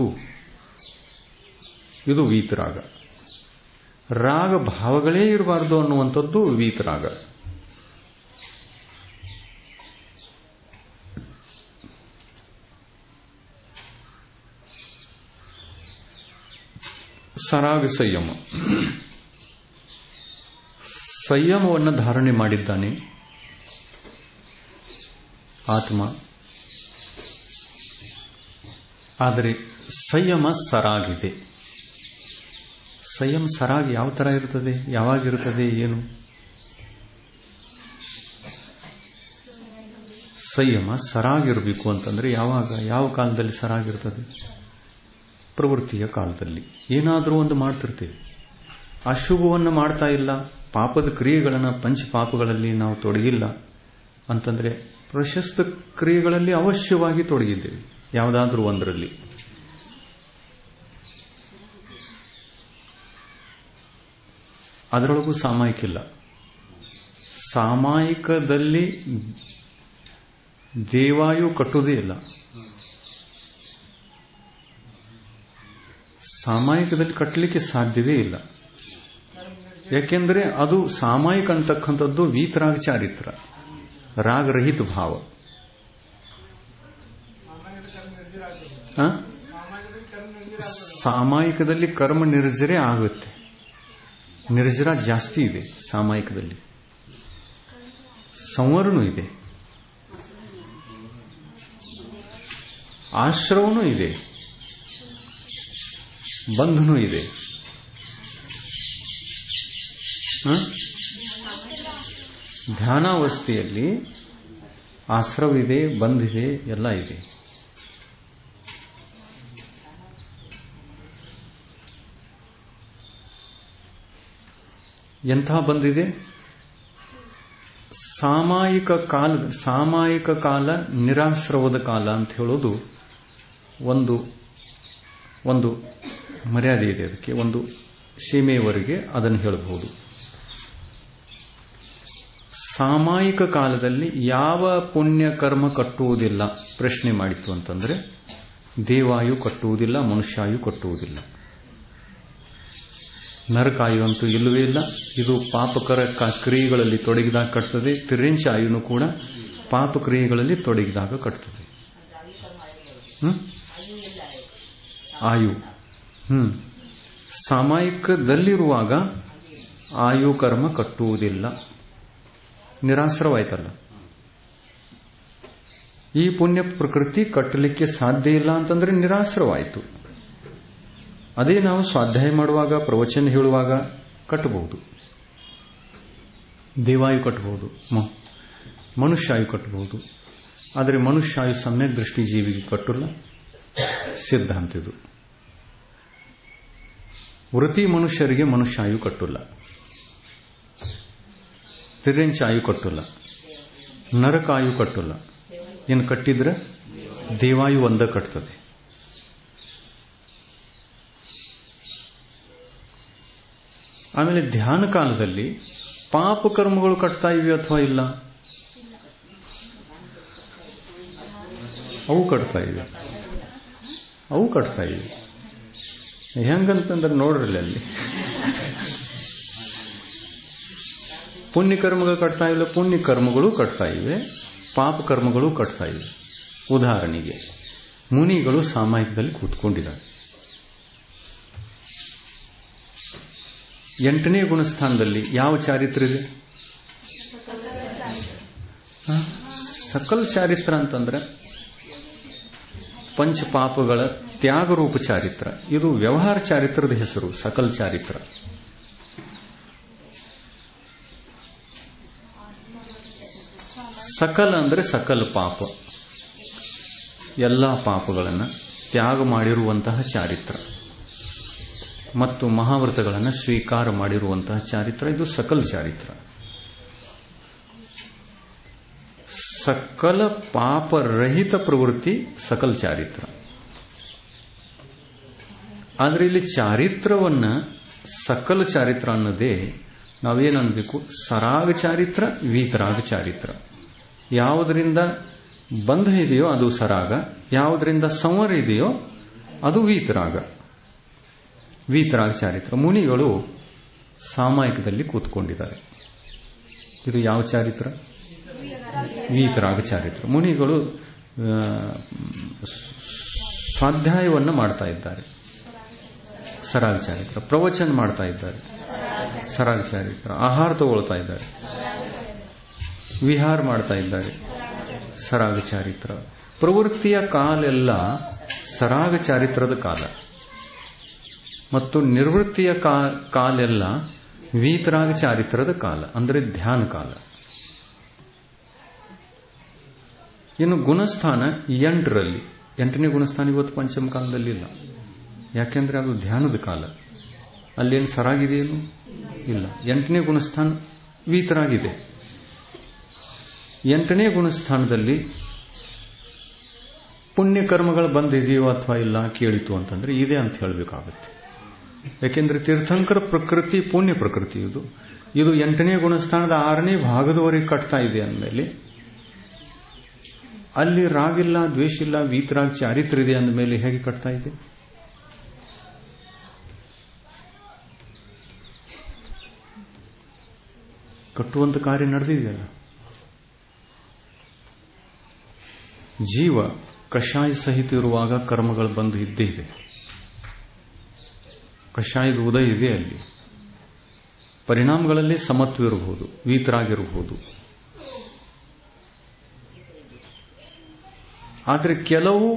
ಇದು ವೀತರಾಗ ರಾಗ ಭಾವಗಳೇ ಇರಬಾರ್ದು ಅನ್ನುವಂಥದ್ದು ವೀತರಾಗ ಸರಾಗ ಸಂಯಮ ಸಂಯಮವನ್ನು ಧಾರಣೆ ಮಾಡಿದ್ದಾನೆ ಆತ್ಮ ಆದರೆ ಸಂಯಮ ಸರಾಗಿದೆ ಸಂಯಮ ಸರಾಗಿ ಯಾವ ತರ ಇರುತ್ತದೆ ಯಾವಾಗಿರುತ್ತದೆ ಏನು ಸಂಯಮ ಸರಾಗಿರಬೇಕು ಅಂತಂದ್ರೆ ಯಾವಾಗ ಯಾವ ಕಾಲದಲ್ಲಿ ಸರಾಗಿರ್ತದೆ ಪ್ರವೃತ್ತಿಯ ಕಾಲದಲ್ಲಿ ಏನಾದರೂ ಒಂದು ಮಾಡ್ತಿರ್ತೇವೆ ಅಶುಭವನ್ನು ಮಾಡ್ತಾ ಇಲ್ಲ ಪಾಪದ ಕ್ರಿಯೆಗಳನ್ನು ಪಂಚಪಾಪಗಳಲ್ಲಿ ನಾವು ತೊಡಗಿಲ್ಲ ಅಂತಂದ್ರೆ ಪ್ರಶಸ್ತ ಕ್ರಿಯೆಗಳಲ್ಲಿ ಅವಶ್ಯವಾಗಿ ತೊಡಗಿದ್ದೇವೆ ಯಾವುದಾದ್ರೂ ಒಂದರಲ್ಲಿ ಅದರೊಳಗೂ ಸಾಮಾಯಿಕ ಇಲ್ಲ ಸಾಮಾಯಿಕದಲ್ಲಿ ದೇವಾಯು ಕಟ್ಟುವುದೇ ಇಲ್ಲ ಸಾಮಾಯಿಕದಲ್ಲಿ ಕಟ್ಟಲಿಕ್ಕೆ ಸಾಧ್ಯವೇ ಇಲ್ಲ ಯಾಕೆಂದ್ರೆ ಅದು ಸಾಮಾಯಿಕ ಅಂತಕ್ಕಂಥದ್ದು ವೀತರಾಗ ಚಾರಿತ್ರ ರಾಗರಹಿತ ಭಾವ ಸಾಮಾಯಿಕದಲ್ಲಿ ಕರ್ಮ ನಿರ್ಜರೆ ಆಗುತ್ತೆ ನಿರ್ಜರ ಜಾಸ್ತಿ ಇದೆ ಸಾಮಾಯಿಕದಲ್ಲಿ ಸಂವರನೂ ಇದೆ ಆಶ್ರವನೂ ಇದೆ ಬಂಧನೂ ಇದೆ ಧ್ಯಾನಾವಸ್ಥೆಯಲ್ಲಿ ಆಶ್ರವಿದೆ ಬಂಧಿದೆ ಎಲ್ಲ ಇದೆ ಎಂಥ ಬಂದಿದೆ ಸಾಮಾಯಿಕ ಕಾಲ ಸಾಮಾಯಿಕ ಕಾಲ ನಿರಾಶ್ರವದ ಕಾಲ ಅಂತ ಹೇಳೋದು ಒಂದು ಒಂದು ಮರ್ಯಾದೆ ಇದೆ ಅದಕ್ಕೆ ಒಂದು ಸೀಮೆಯವರೆಗೆ ಅದನ್ನು ಹೇಳಬಹುದು ಸಾಮಾಯಿಕ ಕಾಲದಲ್ಲಿ ಯಾವ ಪುಣ್ಯ ಕರ್ಮ ಕಟ್ಟುವುದಿಲ್ಲ ಪ್ರಶ್ನೆ ಮಾಡಿತು ಅಂತಂದ್ರೆ ದೇವಾಯು ಕಟ್ಟುವುದಿಲ್ಲ ಮನುಷ್ಯಾಯು ಕಟ್ಟುವುದಿಲ್ಲ ನರಕಾಯು ಅಂತೂ ಇಲ್ಲವೇ ಇಲ್ಲ ಇದು ಪಾಪಕರ ಕ್ರಿಯೆಗಳಲ್ಲಿ ತೊಡಗಿದಾಗ ಕಟ್ತದೆ ತಿರೆಂಚ ಆಯುನು ಕೂಡ ಪಾಪ ಕ್ರಿಯೆಗಳಲ್ಲಿ ತೊಡಗಿದಾಗ ಕಟ್ತದೆ ಹ್ಮ್ ಆಯು ಹ್ಮ್ ಸಾಮಾಯಿಕದಲ್ಲಿರುವಾಗ ಆಯು ಕರ್ಮ ಕಟ್ಟುವುದಿಲ್ಲ ನಿರಾಶ್ರವಾಯ್ತಲ್ಲ ಈ ಪುಣ್ಯ ಪ್ರಕೃತಿ ಕಟ್ಟಲಿಕ್ಕೆ ಸಾಧ್ಯ ಇಲ್ಲ ಅಂತಂದ್ರೆ ನಿರಾಶ್ರವಾಯಿತು ಅದೇ ನಾವು ಸ್ವಾಧ್ಯಾಯ ಮಾಡುವಾಗ ಪ್ರವಚನ ಹೇಳುವಾಗ ಕಟ್ಟಬಹುದು ದೇವಾಯು ಕಟ್ಟಬಹುದು ಮನುಷ್ಯಾಯು ಕಟ್ಟಬಹುದು ಆದರೆ ಮನುಷ್ಯಾಯು ಸಮ್ಯಕ್ ದೃಷ್ಟಿ ಜೀವಿಗೆ ಕಟ್ಟಲ್ಲ ಸಿದ್ಧಾಂತ ಇದು ವೃತ್ತಿ ಮನುಷ್ಯರಿಗೆ ಮನುಷ್ಯಾಯು ಕಟ್ಟಲ್ಲ ತಿರೆಂಚಾಯು ಕಟ್ಟಲ್ಲ ನರಕಾಯು ಕಟ್ಟಲ್ಲ ಏನು ಕಟ್ಟಿದ್ರೆ ದೇವಾಯು ಒಂದ ಕಟ್ತದೆ ಆಮೇಲೆ ಧ್ಯಾನ ಕಾಲದಲ್ಲಿ ಪಾಪ ಕರ್ಮಗಳು ಕಟ್ತಾ ಇವೆ ಅಥವಾ ಇಲ್ಲ ಅವು ಕಟ್ತಾ ಇವೆ ಅವು ಕಟ್ತಾ ಇವೆ ಹೆಂಗಂತಂದ್ರೆ ನೋಡ್ರಲ್ಲ ಅಲ್ಲಿ ಪುಣ್ಯ ಕರ್ಮಗಳು ಕಟ್ತಾ ಇಲ್ಲ ಪುಣ್ಯ ಕರ್ಮಗಳು ಕಟ್ತಾ ಇವೆ ಪಾಪ ಕರ್ಮಗಳು ಕಟ್ತಾ ಇವೆ ಉದಾಹರಣೆಗೆ ಮುನಿಗಳು ಸಾಮಾಯಿಕದಲ್ಲಿ ಕೂತ್ಕೊಂಡಿದ್ದಾರೆ ಎಂಟನೇ ಗುಣಸ್ಥಾನದಲ್ಲಿ ಯಾವ ಚಾರಿತ್ರ ಇದೆ ಸಕಲ ಚಾರಿತ್ರ ಅಂತಂದ್ರೆ ಪಂಚ ಪಾಪಗಳ ತ್ಯಾಗರೂಪ ಚಾರಿತ್ರ ಇದು ವ್ಯವಹಾರ ಚಾರಿತ್ರದ ಹೆಸರು ಸಕಲ ಚಾರಿತ್ರ ಸಕಲ ಅಂದ್ರೆ ಸಕಲ ಪಾಪ ಎಲ್ಲ ಪಾಪಗಳನ್ನು ತ್ಯಾಗ ಮಾಡಿರುವಂತಹ ಚಾರಿತ್ರ ಮತ್ತು ಮಹಾವ್ರತಗಳನ್ನು ಸ್ವೀಕಾರ ಮಾಡಿರುವಂತಹ ಚಾರಿತ್ರ ಇದು ಸಕಲ ಚಾರಿತ್ರ ಸಕಲ ಪಾಪರಹಿತ ಪ್ರವೃತ್ತಿ ಸಕಲ ಚಾರಿತ್ರ ಆದರೆ ಇಲ್ಲಿ ಚಾರಿತ್ರವನ್ನ ಸಕಲ ಚಾರಿತ್ರ ಅನ್ನೋದೇ ನಾವೇನು ಅನ್ಬೇಕು ಸರಾಗ ಚಾರಿತ್ರ ವೀತರಾಗ ಚಾರಿತ್ರ ಯಾವುದರಿಂದ ಬಂಧ ಇದೆಯೋ ಅದು ಸರಾಗ ಯಾವುದರಿಂದ ಸಂವರ ಇದೆಯೋ ಅದು ವೀತರಾಗ ವೀತರಾಗ ಚಾರಿತ್ರ ಮುನಿಗಳು ಸಾಮಾಯಿಕದಲ್ಲಿ ಕೂತ್ಕೊಂಡಿದ್ದಾರೆ ಇದು ಯಾವ ಚಾರಿತ್ರ ವೀತರಾಗ ಚಾರಿತ್ರ ಮುನಿಗಳು ಸ್ವಾಧ್ಯಾಯವನ್ನು ಮಾಡ್ತಾ ಇದ್ದಾರೆ ಸರಾಗ ಚಾರಿತ್ರ ಪ್ರವಚನ ಮಾಡ್ತಾ ಇದ್ದಾರೆ ಸರಾಗ ಚಾರಿತ್ರ ಆಹಾರ ತಗೊಳ್ತಾ ಇದ್ದಾರೆ ವಿಹಾರ ಮಾಡ್ತಾ ಇದ್ದಾರೆ ಸರಾಗ ಚಾರಿತ್ರ ಪ್ರವೃತ್ತಿಯ ಕಾಲೆಲ್ಲ ಸರಾಗ ಚಾರಿತ್ರದ ಕಾಲ ಮತ್ತು ನಿರ್ವೃತ್ತಿಯ ಕಾಲೆಲ್ಲ ವೀತರಾಗ ಚಾರಿತ್ರದ ಕಾಲ ಅಂದರೆ ಧ್ಯಾನ ಕಾಲ ಇನ್ನು ಗುಣಸ್ಥಾನ ಎಂಟರಲ್ಲಿ ಎಂಟನೇ ಗುಣಸ್ಥಾನ ಇವತ್ತು ಪಂಚಮ ಕಾಲದಲ್ಲಿ ಇಲ್ಲ ಯಾಕೆಂದ್ರೆ ಅದು ಧ್ಯಾನದ ಕಾಲ ಅಲ್ಲೇನು ಸರಾಗಿದೆಯೇನು ಇಲ್ಲ ಎಂಟನೇ ಗುಣಸ್ಥಾನ ವೀತರಾಗಿದೆ ಎಂಟನೇ ಗುಣಸ್ಥಾನದಲ್ಲಿ ಪುಣ್ಯ ಕರ್ಮಗಳು ಬಂದಿದೆಯೋ ಅಥವಾ ಇಲ್ಲ ಕೇಳಿತು ಅಂತಂದ್ರೆ ಇದೆ ಅಂತ ಹೇಳಬೇಕಾಗುತ್ತೆ ಯಾಕೆಂದ್ರೆ ತೀರ್ಥಂಕರ ಪ್ರಕೃತಿ ಪುಣ್ಯ ಪ್ರಕೃತಿ ಇದು ಇದು ಎಂಟನೇ ಗುಣಸ್ಥಾನದ ಆರನೇ ಭಾಗದವರೆಗೆ ಕಟ್ತಾ ಇದೆ ಅಂದಮೇಲೆ ಅಲ್ಲಿ ರಾಗಿಲ್ಲ ದ್ವೇಷ ಇಲ್ಲ ವೀತರಾಗ್ ಚಾರಿತ್ರ ಇದೆ ಅಂದಮೇಲೆ ಹೇಗೆ ಕಟ್ತಾ ಇದೆ ಕಟ್ಟುವಂತ ಕಾರ್ಯ ನಡೆದಿದೆಯಲ್ಲ ಜೀವ ಕಷಾಯ ಸಹಿತ ಇರುವಾಗ ಕರ್ಮಗಳು ಬಂದು ಇದ್ದೇ ಇದೆ ಕಷಾಯದ ಉದಯ ಇದೆ ಅಲ್ಲಿ ಪರಿಣಾಮಗಳಲ್ಲಿ ಸಮತ್ವ ಇರಬಹುದು ವೀತರಾಗಿರಬಹುದು ಆದರೆ ಕೆಲವು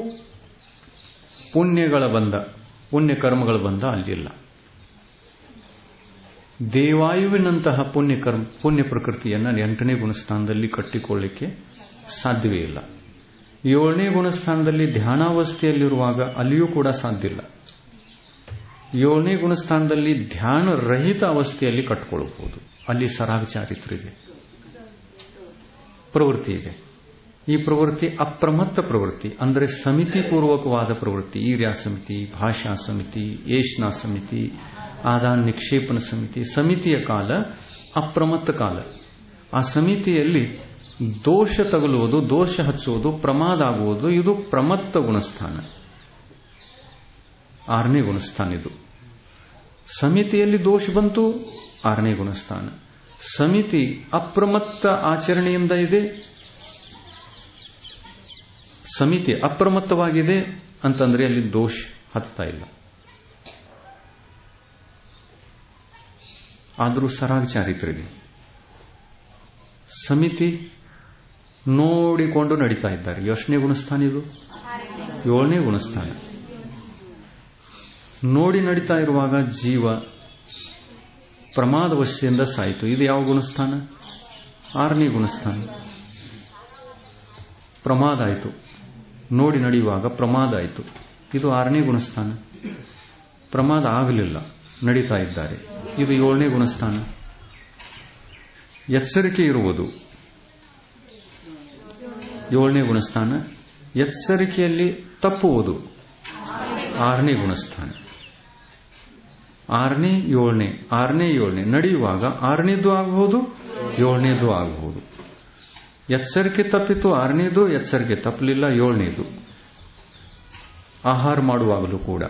ಪುಣ್ಯಗಳ ಬಂದ ಪುಣ್ಯ ಕರ್ಮಗಳ ಬಂದ ಅಲ್ಲಿಲ್ಲ ದೇವಾಯುವಿನಂತಹ ಪುಣ್ಯ ಕರ್ಮ ಪುಣ್ಯ ಪ್ರಕೃತಿಯನ್ನು ಎಂಟನೇ ಗುಣಸ್ಥಾನದಲ್ಲಿ ಕಟ್ಟಿಕೊಳ್ಳಿಕ್ಕೆ ಸಾಧ್ಯವೇ ಇಲ್ಲ ಏಳನೇ ಗುಣಸ್ಥಾನದಲ್ಲಿ ಧ್ಯಾನಾವಸ್ಥೆಯಲ್ಲಿರುವಾಗ ಅಲ್ಲಿಯೂ ಕೂಡ ಸಾಧ್ಯ ಇಲ್ಲ ಏಳನೇ ಗುಣಸ್ಥಾನದಲ್ಲಿ ಧ್ಯಾನ ರಹಿತ ಅವಸ್ಥೆಯಲ್ಲಿ ಕಟ್ಕೊಳ್ಬಹುದು ಅಲ್ಲಿ ಸರಾಗ ಚಾರಿತ್ರ ಇದೆ ಪ್ರವೃತ್ತಿ ಇದೆ ಈ ಪ್ರವೃತ್ತಿ ಅಪ್ರಮತ್ತ ಪ್ರವೃತ್ತಿ ಅಂದರೆ ಸಮಿತಿಪೂರ್ವಕವಾದ ಪ್ರವೃತ್ತಿ ಈರ್ಯಾ ಸಮಿತಿ ಭಾಷಾ ಸಮಿತಿ ಏಷ್ನಾ ಸಮಿತಿ ಆದಾನ್ ನಿಕ್ಷೇಪಣ ಸಮಿತಿ ಸಮಿತಿಯ ಕಾಲ ಅಪ್ರಮತ್ತ ಕಾಲ ಆ ಸಮಿತಿಯಲ್ಲಿ ದೋಷ ತಗುಲುವುದು ದೋಷ ಹಚ್ಚುವುದು ಪ್ರಮಾದ ಆಗುವುದು ಇದು ಪ್ರಮತ್ತ ಗುಣಸ್ಥಾನ ಆರನೇ ಗುಣಸ್ಥಾನ ಇದು ಸಮಿತಿಯಲ್ಲಿ ದೋಷ ಬಂತು ಆರನೇ ಗುಣಸ್ಥಾನ ಸಮಿತಿ ಅಪ್ರಮತ್ತ ಆಚರಣೆಯಿಂದ ಇದೆ ಸಮಿತಿ ಅಪ್ರಮತ್ತವಾಗಿದೆ ಅಂತಂದ್ರೆ ಅಲ್ಲಿ ದೋಷ ಹತ್ತಾ ಇಲ್ಲ ಆದರೂ ಸರಾಗ ಚಾರಿತ್ರ ಇದೆ ಸಮಿತಿ ನೋಡಿಕೊಂಡು ನಡೀತಾ ಇದ್ದಾರೆ ಎಷ್ಟನೇ ಗುಣಸ್ಥಾನ ಇದು ಏಳನೇ ಗುಣಸ್ಥಾನ ನೋಡಿ ನಡೀತಾ ಇರುವಾಗ ಜೀವ ಪ್ರಮಾದವಶದಿಂದ ಸಾಯಿತು ಇದು ಯಾವ ಗುಣಸ್ಥಾನ ಆರನೇ ಗುಣಸ್ಥಾನ ಪ್ರಮಾದ ಆಯಿತು ನೋಡಿ ನಡೆಯುವಾಗ ಪ್ರಮಾದ ಆಯಿತು ಇದು ಆರನೇ ಗುಣಸ್ಥಾನ ಪ್ರಮಾದ ಆಗಲಿಲ್ಲ ನಡೀತಾ ಇದ್ದಾರೆ ಇದು ಏಳನೇ ಗುಣಸ್ಥಾನ ಎಚ್ಚರಿಕೆ ಇರುವುದು ಏಳನೇ ಗುಣಸ್ಥಾನ ಎಚ್ಚರಿಕೆಯಲ್ಲಿ ತಪ್ಪುವುದು ಆರನೇ ಗುಣಸ್ಥಾನ ಆರನೇ ಏಳನೇ ಆರನೇ ಏಳನೇ ನಡೆಯುವಾಗ ಆರನೇದು ಆಗಬಹುದು ಏಳನೇದು ಆಗಬಹುದು ಎಚ್ಚರಿಕೆ ತಪ್ಪಿತು ಆರನೇದು ಎಚ್ಚರಿಕೆ ತಪ್ಪಲಿಲ್ಲ ಏಳನೇದು ಆಹಾರ ಮಾಡುವಾಗಲೂ ಕೂಡ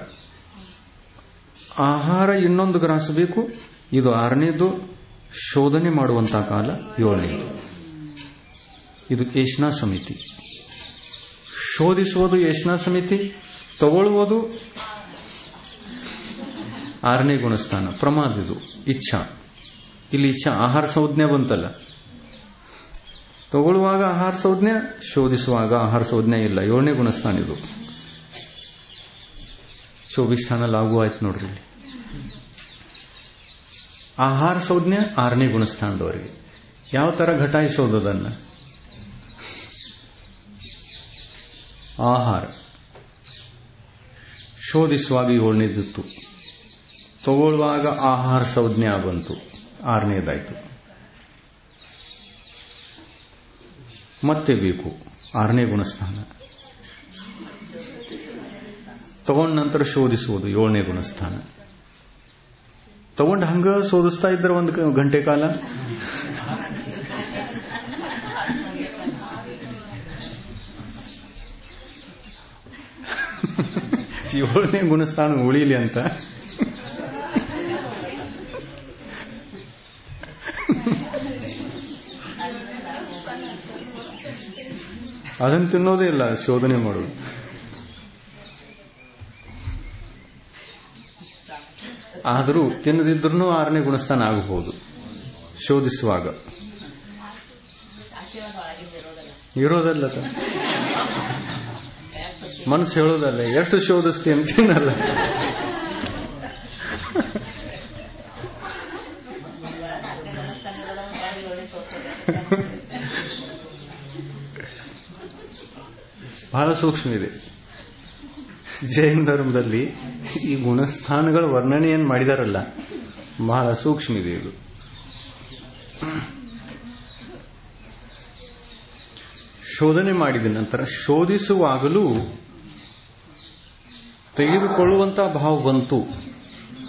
ಆಹಾರ ಇನ್ನೊಂದು ಗ್ರಾಸ ಬೇಕು ಇದು ಆರನೇದು ಶೋಧನೆ ಮಾಡುವಂತಹ ಕಾಲ ಏಳನೇದು ಇದು ಏಷ್ನಾ ಸಮಿತಿ ಶೋಧಿಸುವುದು ಏಷ್ನಾ ಸಮಿತಿ ತಗೊಳ್ಳುವುದು ಆರನೇ ಗುಣಸ್ಥಾನ ಪ್ರಮಾದ ಇದು ಇಚ್ಛಾ ಇಲ್ಲಿ ಇಚ್ಛಾ ಆಹಾರ ಸಂಜ್ಞೆ ಬಂತಲ್ಲ ತಗೊಳ್ಳುವಾಗ ಆಹಾರ ಸಂಜ್ಞೆ ಶೋಧಿಸುವಾಗ ಆಹಾರ ಸಂಜ್ಞೆ ಇಲ್ಲ ಏಳನೇ ಗುಣಸ್ಥಾನ ಇದು ಶೋಭಿಷ್ಠಾನ ಲಾಗು ಆಯ್ತು ನೋಡ್ರಿ ಇಲ್ಲಿ ಆಹಾರ ಸಂಜ್ಞೆ ಆರನೇ ಗುಣಸ್ಥಾನದವರೆಗೆ ಯಾವ ತರ ಘಟಾಯಿಸೋದನ್ನ ಆಹಾರ ಶೋಧಿಸುವಾಗ ಏಳನೇದಿತ್ತು ತಗೊಳ್ಳುವಾಗ ಆಹಾರ ಸಂಜ್ಞೆ ಬಂತು ಆರನೇದಾಯ್ತು ಮತ್ತೆ ಬೇಕು ಆರನೇ ಗುಣಸ್ಥಾನ ತಗೊಂಡ ನಂತರ ಶೋಧಿಸುವುದು ಏಳನೇ ಗುಣಸ್ಥಾನ ತಗೊಂಡು ಹಂಗ ಶೋಧಿಸ್ತಾ ಇದ್ರೆ ಒಂದು ಗಂಟೆ ಕಾಲ ಏಳನೇ ಗುಣಸ್ಥಾನ ಉಳಿಲಿ ಅಂತ ಅದನ್ನು ತಿನ್ನೋದೇ ಇಲ್ಲ ಶೋಧನೆ ಮಾಡೋದು ಆದರೂ ತಿನ್ನದಿದ್ರೂ ಆರನೇ ಗುಣಸ್ಥಾನ ಆಗಬಹುದು ಶೋಧಿಸುವಾಗ ಇರೋದಲ್ಲ ಮನಸ್ಸು ಹೇಳೋದಲ್ಲ ಎಷ್ಟು ಶೋಧಿಸ್ತಿ ಅಂತೇನಲ್ಲ ಬಹಳ ಸೂಕ್ಷ್ಮ ಇದೆ ಜೈನ ಧರ್ಮದಲ್ಲಿ ಈ ಗುಣಸ್ಥಾನಗಳ ವರ್ಣನೆಯನ್ನು ಮಾಡಿದಾರಲ್ಲ ಬಹಳ ಸೂಕ್ಷ್ಮ ಇದೆ ಇದು ಶೋಧನೆ ಮಾಡಿದ ನಂತರ ಶೋಧಿಸುವಾಗಲೂ ತೆಗೆದುಕೊಳ್ಳುವಂತಹ ಭಾವ ಬಂತು